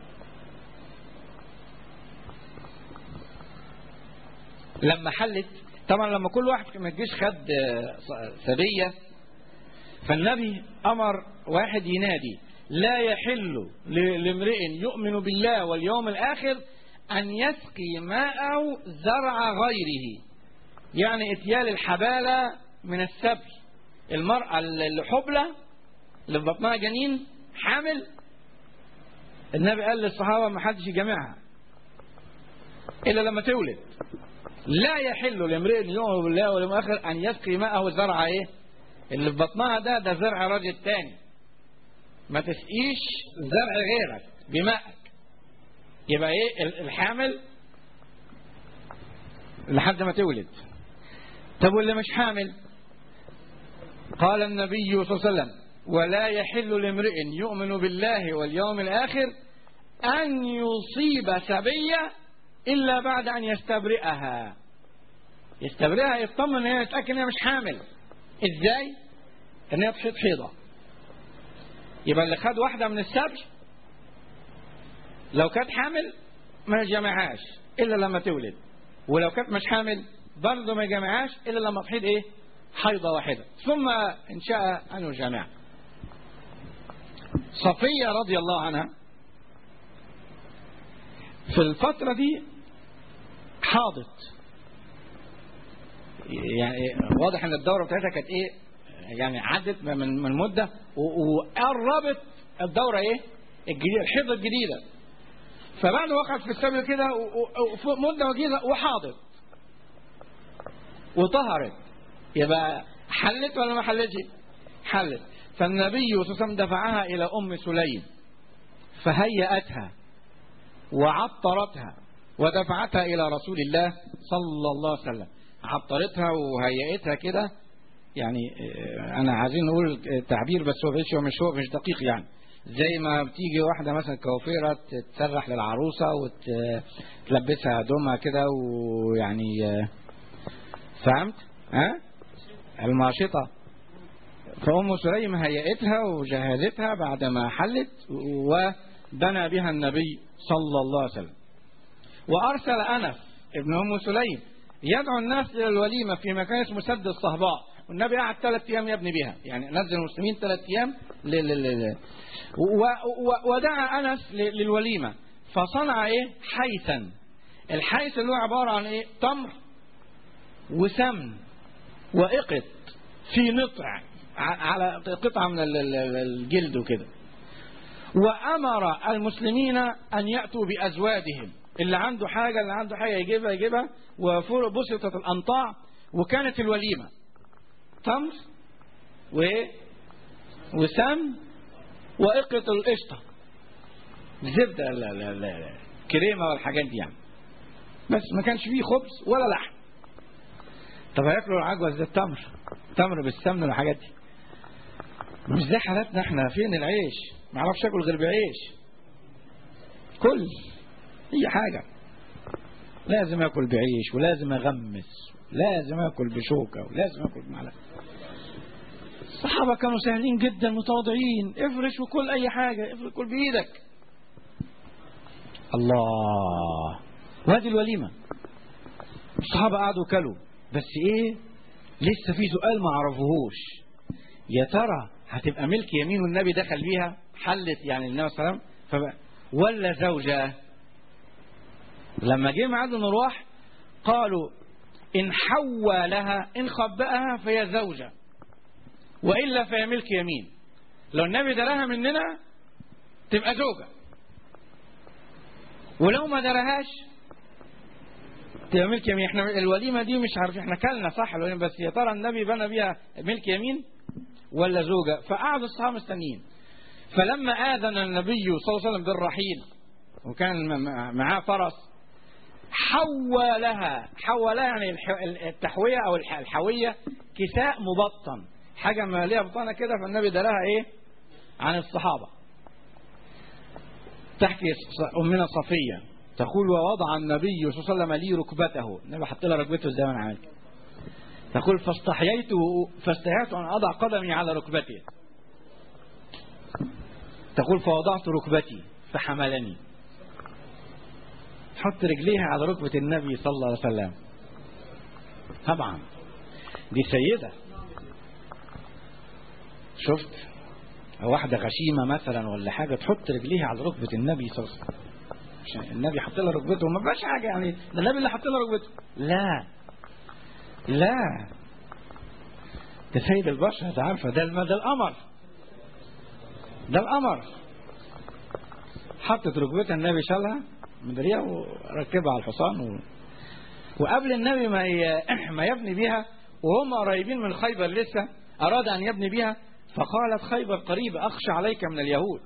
[SPEAKER 2] لما حلت طبعا لما كل واحد من الجيش خد سبيه فالنبي امر واحد ينادي لا يحل لامرئ يؤمن بالله واليوم الاخر ان يسقي ماءه زرع غيره يعني اتيال الحبالة من السبي المرأة الحبلة اللي في بطنها جنين حامل النبي قال للصحابة ما حدش يجمعها إلا لما تولد لا يحل لامرئ يؤمن بالله واليوم الآخر أن يسقي ماءه زرع إيه اللي في بطنها ده ده زرع راجل تاني ما تسقيش زرع غيرك بمائك يبقى ايه الحامل لحد ما تولد طب واللي مش حامل قال النبي صلى الله عليه وسلم ولا يحل لامرئ يؤمن بالله واليوم الآخر أن يصيب سبية إلا بعد أن يستبرئها يستبرئها يطمن ان هي يتأكد ان هي مش حامل ازاي ان هي تحيط حيضة يبقى اللي خد واحدة من السبي لو كانت حامل ما يجمعهاش الا لما تولد ولو كانت مش حامل برضه ما يجمعهاش الا لما تحيض ايه حيضة واحدة ثم ان شاء ان يجمع صفية رضي الله عنها في الفترة دي حاضت يعني واضح ان الدورة بتاعتها كانت ايه يعني عدت من من مدة وقربت الدورة ايه الجديدة الحيضة الجديدة فبعد وقعت في السبب كده مدة وجيزة وحاضت وطهرت يبقى حلت ولا ما حلتش حلت فالنبي صلى الله عليه وسلم دفعها إلى أم سليم فهيأتها وعطرتها ودفعتها إلى رسول الله صلى الله عليه وسلم عطرتها وهيئتها كده يعني أنا عايزين نقول تعبير بس هو مش مش هو مش دقيق يعني زي ما بتيجي واحدة مثلا كوافيرة تسرح للعروسة وتلبسها هدومها كده ويعني فهمت؟ ها؟ الماشطة فأم سليم هيئتها وجهزتها بعدما حلت وبنى بها النبي صلى الله عليه وسلم وأرسل أنس ابن أم سليم يدعو الناس إلى الوليمة في مكان اسمه سد الصهباء والنبي قعد ثلاث أيام يبني بها يعني نزل المسلمين ثلاث أيام ل ل ل ودعا أنس للوليمة فصنع إيه حيثا الحيث اللي هو عبارة عن إيه تمر وسمن وإقط في نطع على قطعة من الجلد وكده وأمر المسلمين أن يأتوا بأزوادهم اللي عنده حاجة اللي عنده حاجة يجيبها يجيبها وبسطت الأنطاع وكانت الوليمة تمر وإيه وسم وإقط القشطة زبدة لا لا لا لا كريمة والحاجات دي يعني بس ما كانش فيه خبز ولا لحم طب هياكلوا العجوة زي التمر تمر بالسمن والحاجات دي مش زي حالاتنا احنا فين العيش ما اعرفش اكل غير بعيش كل اي حاجة لازم اكل بعيش ولازم اغمس لازم اكل بشوكة ولازم اكل بمعلقة الصحابة كانوا سهلين جدا متواضعين افرش وكل اي حاجة افرش كل بايدك الله وادي الوليمة الصحابة قعدوا كلوا بس ايه لسه في سؤال ما عرفوهوش يا ترى هتبقى ملك يمين والنبي دخل بيها حلت يعني النبي صلى الله عليه وسلم ولا زوجة لما جه ميعاد المروح قالوا إن حوى لها إن خبأها فهي زوجة وإلا فهي ملك يمين لو النبي دراها مننا تبقى زوجة ولو ما درهاش تبقى ملك يمين احنا الوليمة دي مش عارف احنا كلنا صح الوليمة بس يا ترى النبي بنى بيها ملك يمين ولا زوجة فقعد الصحابة مستنيين فلما آذن النبي صلى الله عليه وسلم بالرحيل وكان م- م- معاه فرس حولها حولها يعني الح- التحوية أو الح- الحوية كساء مبطن حاجة مالية بطانة كده فالنبي دلاها إيه عن الصحابة تحكي ص- أمنا صفية تقول ووضع النبي صلى الله عليه وسلم لي ركبته النبي حط لها ركبته زي ما انا عملت تقول فاستحييت فاستحييت ان اضع قدمي على ركبتي تقول فوضعت ركبتي فحملني حط رجليها على ركبة النبي صلى الله عليه وسلم طبعا دي سيدة شفت أو واحدة غشيمة مثلا ولا حاجة تحط رجليها على ركبة النبي صلى الله عليه وسلم عشان النبي حط لها ركبته ما فيهاش حاجة يعني ده النبي اللي حط لها ركبته لا لا ده سيد البشر ده عارفة ده ده القمر ده القمر حطت ركبتها النبي شالها من ريها وركبها على الحصان و... وقبل النبي ما ي... ما يبني بيها وهم قريبين من خيبر لسه أراد أن يبني بيها فقالت خيبر قريبة أخشى عليك من اليهود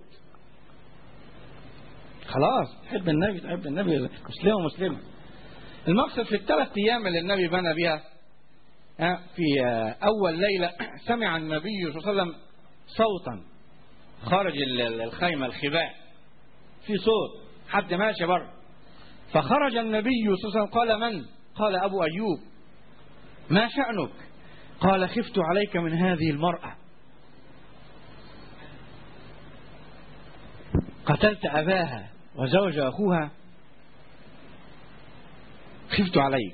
[SPEAKER 2] خلاص تحب النبي تحب النبي مسلمة مسلمة المقصد في الثلاث أيام اللي النبي بنى بها في أول ليلة سمع النبي صلى الله عليه وسلم صوتا خارج الخيمة الخباء في صوت حد ماشي بره فخرج النبي صلى الله عليه وسلم قال من قال أبو أيوب ما شأنك قال خفت عليك من هذه المرأة قتلت أباها وزوج أخوها خفت عليك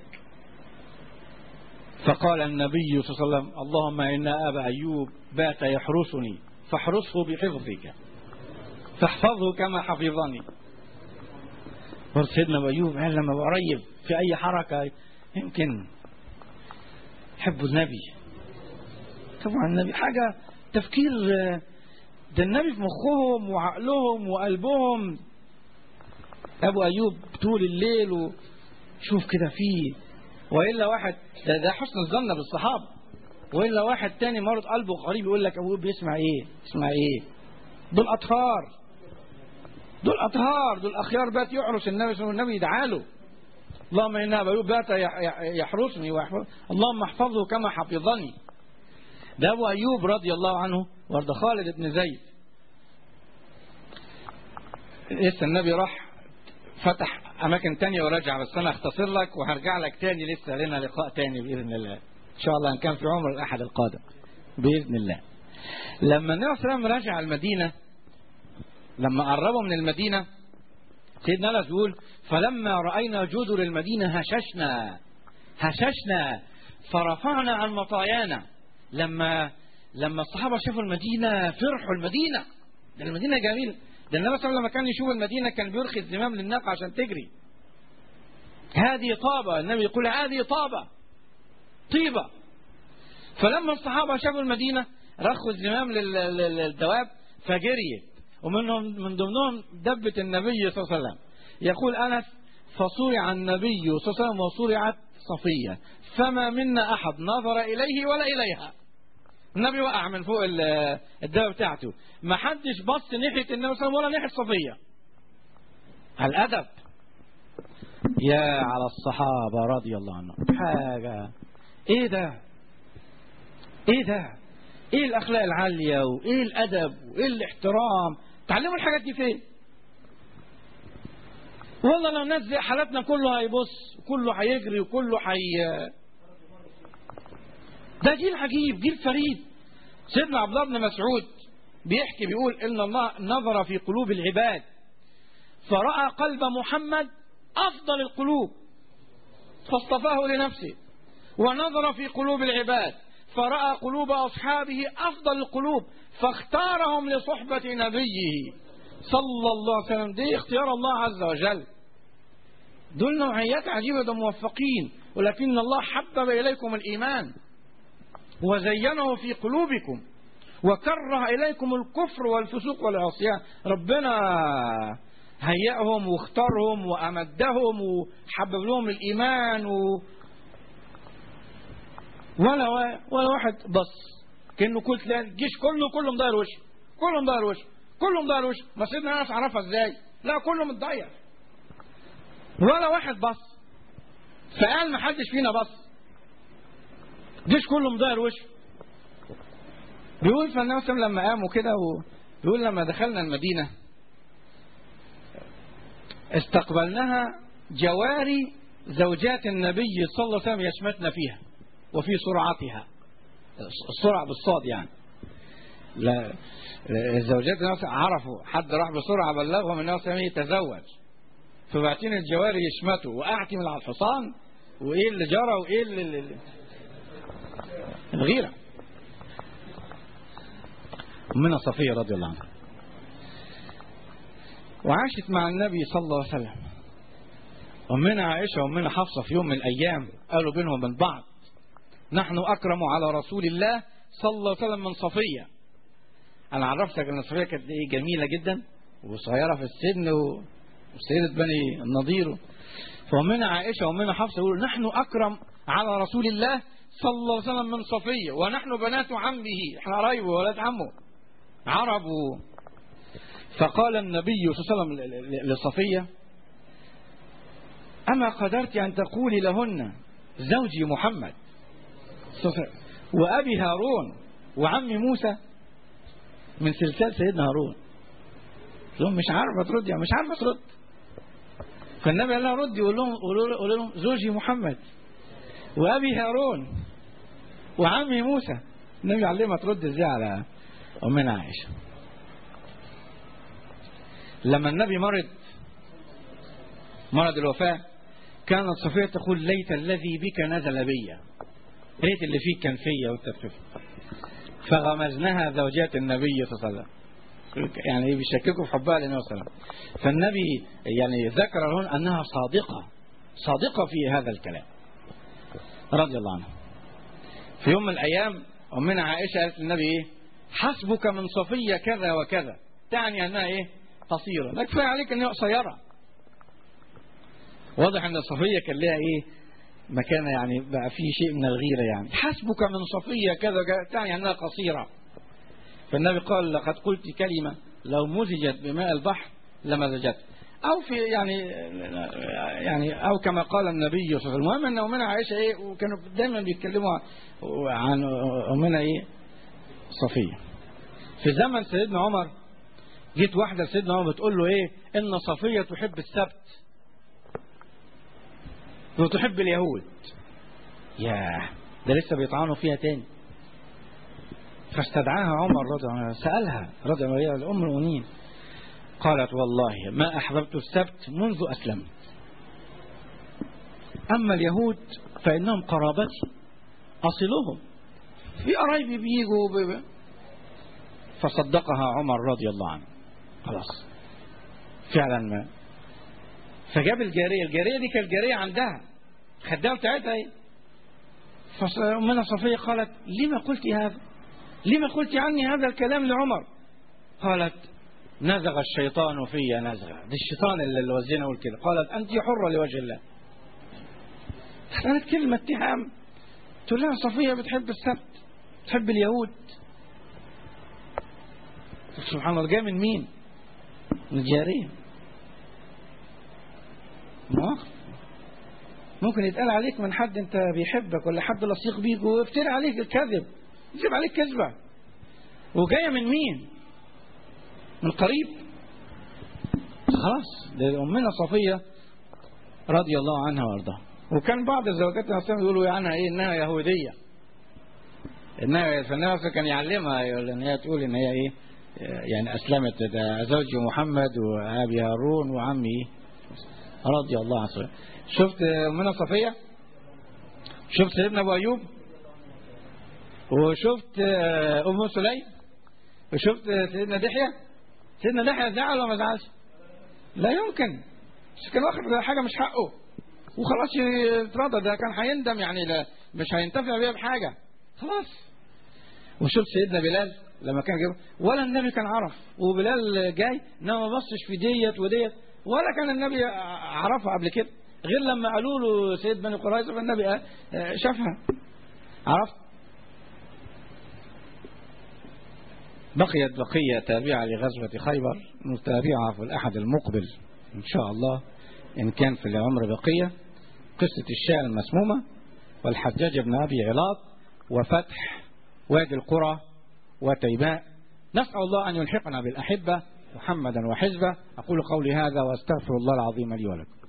[SPEAKER 2] فقال النبي صلى الله عليه وسلم اللهم إن أبا أيوب بات يحرسني فاحرسه بحفظك فاحفظه كما حفظني برضه سيدنا أبو أيوب قال لما قريب في أي حركة يمكن يحبوا النبي طبعا النبي حاجة تفكير ده النبي في مخهم وعقلهم وقلبهم أبو أيوب طول الليل وشوف كده فيه وإلا واحد ده, ده حسن الظن بالصحابة وإلا واحد تاني مرض قلبه قريب يقول لك أبو أيوب بيسمع إيه يسمع إيه دول أطهار دول أطهار دول أخيار بات يحرس النبي صلى الله عليه وسلم النبي يدعى له اللهم إن أبا أيوب بات يحرسني ويحفظ اللهم احفظه كما حفظني ده أبو أيوب رضي الله عنه وارض خالد بن زيد لسه النبي راح فتح أماكن تانية ورجع بس أنا أختصر لك وهرجع لك تاني لسه لنا لقاء تاني بإذن الله إن شاء الله إن كان في عمر الأحد القادم بإذن الله لما النبي صلى الله عليه وسلم رجع المدينة لما قربوا من المدينة سيدنا أنس يقول فلما رأينا جدر المدينة هششنا هششنا فرفعنا عن مطايانا لما لما الصحابة شافوا المدينة فرحوا المدينة ده المدينة جميلة ده النبي صلى الله عليه وسلم لما كان يشوف المدينة كان بيرخي الزمام للناقة عشان تجري هذه طابة النبي يقول هذه طابة طيبة فلما الصحابة شافوا المدينة رخوا الزمام للدواب فجريت ومنهم من ضمنهم دبة النبي صلى الله عليه وسلم يقول أنس فصرع النبي صلى الله عليه وسلم وصرعت صفية فما منا أحد نظر إليه ولا إليها النبي وقع من فوق الدابة بتاعته ما حدش بص ناحية النبي صلى الله عليه وسلم ولا ناحية صفية الأدب يا على الصحابة رضي الله عنهم حاجة ايه ده ايه ده ايه الاخلاق العالية وايه الادب وايه الاحترام تعلموا الحاجات دي فين والله لو الناس زي حالاتنا كله هيبص وكله هيجري وكله هي ده جيل عجيب جيل فريد سيدنا عبد الله بن مسعود بيحكي بيقول ان الله نظر في قلوب العباد فرأى قلب محمد افضل القلوب فاصطفاه لنفسه ونظر في قلوب العباد فرأى قلوب أصحابه أفضل القلوب فاختارهم لصحبة نبيه صلى الله عليه وسلم دي اختيار الله عز وجل دول نوعيات عجيبة ده موفقين ولكن الله حبب إليكم الإيمان وزينه في قلوبكم وكره إليكم الكفر والفسوق والعصيان ربنا هيئهم واختارهم وأمدهم وحبب لهم الإيمان و... ولا ولا واحد بص كأنه كل الجيش كله كله مداير وشه كله مداير وشه كله مداير وشه ما سيدنا أنس عرفها ازاي لا كله متضير ولا واحد بص فقال ما حدش فينا بص جيش كله مضير وشه بيقول فالنبي صلى الله عليه وسلم لما قاموا كده بيقول لما دخلنا المدينة استقبلناها جواري زوجات النبي صلى الله عليه وسلم يشمتن فيها وفي سرعتها السرعة بالصاد يعني لا الزوجات عرفوا حد راح بسرعة بلغهم النبي صلى الله عليه وسلم يتزوج فبعتين الجواري يشمتوا وقعتي من على الحصان وايه اللي جرى وايه اللي الغيرة أمنا صفية رضي الله عنها وعاشت مع النبي صلى الله عليه وسلم أمنا عائشة وأمنا حفصة في يوم من الأيام قالوا بينهم من بعض نحن أكرم على رسول الله صلى الله عليه وسلم من صفية أنا عرفتك أن صفية كانت إيه جميلة جدا وصغيرة في السن وسيدة بني النضير فأمنا عائشة وأمنا حفصة يقولوا نحن أكرم على رسول الله صلى الله عليه وسلم من صفية ونحن بنات عمه احنا قرايبه ولاد عمه عرب فقال النبي صلى الله عليه وسلم لصفية أما قدرت أن تقولي لهن زوجي محمد وأبي هارون وعمي موسى من سلسال سيدنا هارون لهم مش عارفة ترد يعني مش عارفة ترد فالنبي قال لها ردي يقول لهم قولوا لهم زوجي محمد وأبي هارون وعمي موسى النبي علمها ترد ازاي على أمنا عائشة لما النبي مرض مرض الوفاة كانت صفية تقول ليت الذي بك نزل بي ليت اللي فيك كان فيا وانت بتفهم فغمزناها زوجات النبي صلى الله عليه وسلم يعني بيشككوا في حبها للنبي صلى الله عليه وسلم فالنبي يعني ذكر لهم انها صادقه صادقه في هذا الكلام رضي الله عنها في يوم من الايام امنا عائشه قالت للنبي ايه حسبك من صفيه كذا وكذا تعني انها ايه قصيره لا كفايه عليك ان هي قصيره واضح ان صفيه كان لها ايه مكانه يعني بقى فيه شيء من الغيره يعني حسبك من صفيه كذا كذا تعني انها قصيره فالنبي قال لقد قلت كلمة لو مزجت بماء البحر لمزجت أو في يعني يعني أو كما قال النبي صلى الله عليه وسلم المهم أن أمنا عائشة إيه وكانوا دايما بيتكلموا عن أمنا إيه صفية في زمن سيدنا عمر جيت واحدة سيدنا عمر بتقول له إيه إن صفية تحب السبت وتحب اليهود ياه ده لسه بيطعنوا فيها تاني فاستدعاها عمر رضي الله عنه سألها رضي الله عنها الأم المؤمنين قالت والله ما أحببت السبت منذ أسلمت أما اليهود فإنهم قرابتي أصلهم في قرايبي بيجوا بي فصدقها عمر رضي الله عنه خلاص فعلا ما فجاب الجارية الجارية دي كانت جارية عندها خدامة بتاعتها ايه فأمنا صفية قالت لما قلت هذا لما قلت عني هذا الكلام لعمر قالت نزغ الشيطان في نزغ ده الشيطان اللي وزينا يقول كده قالت أنت حرة لوجه الله قالت كلمة اتهام تقول لها صفية بتحب السبت تحب اليهود سبحان الله جاي من مين من الجارية مواقف ممكن يتقال عليك من حد انت بيحبك ولا حد لصيق بيك ويفتري عليك الكذب يجيب عليك كذبة وجاية من مين من قريب خلاص ده أمنا صفية رضي الله عنها وارضاها وكان بعض الزوجات نفسهم يقولوا عنها ايه انها يهودية انها فالنبي كان يعلمها ان هي تقول ان هي ايه يعني اسلمت ده زوجي محمد وابي هارون وعمي رضي الله عنه شفت امنا صفية شفت سيدنا ابو ايوب وشفت ام سليم وشفت سيدنا دحية سيدنا دحية زعل ولا ما زعلش لا يمكن بس كان واخد حاجة مش حقه وخلاص يترضى ده كان هيندم يعني لا مش هينتفع بيها بحاجة خلاص وشفت سيدنا بلال لما كان جاي ولا النبي كان عرف وبلال جاي انما ما بصش في ديت وديت ولا كان النبي عرفها قبل كده غير لما قالوا له سيد بني قريظه فالنبي شافها عرفت بقيت بقية تابعة لغزوة خيبر نتابعها في الأحد المقبل إن شاء الله إن كان في العمر بقية قصة الشاة المسمومة والحجاج بن أبي علاط وفتح وادي القرى وتيباء نسأل الله أن يلحقنا بالأحبة محمدا وحزبه أقول قولي هذا وأستغفر الله العظيم لي ولكم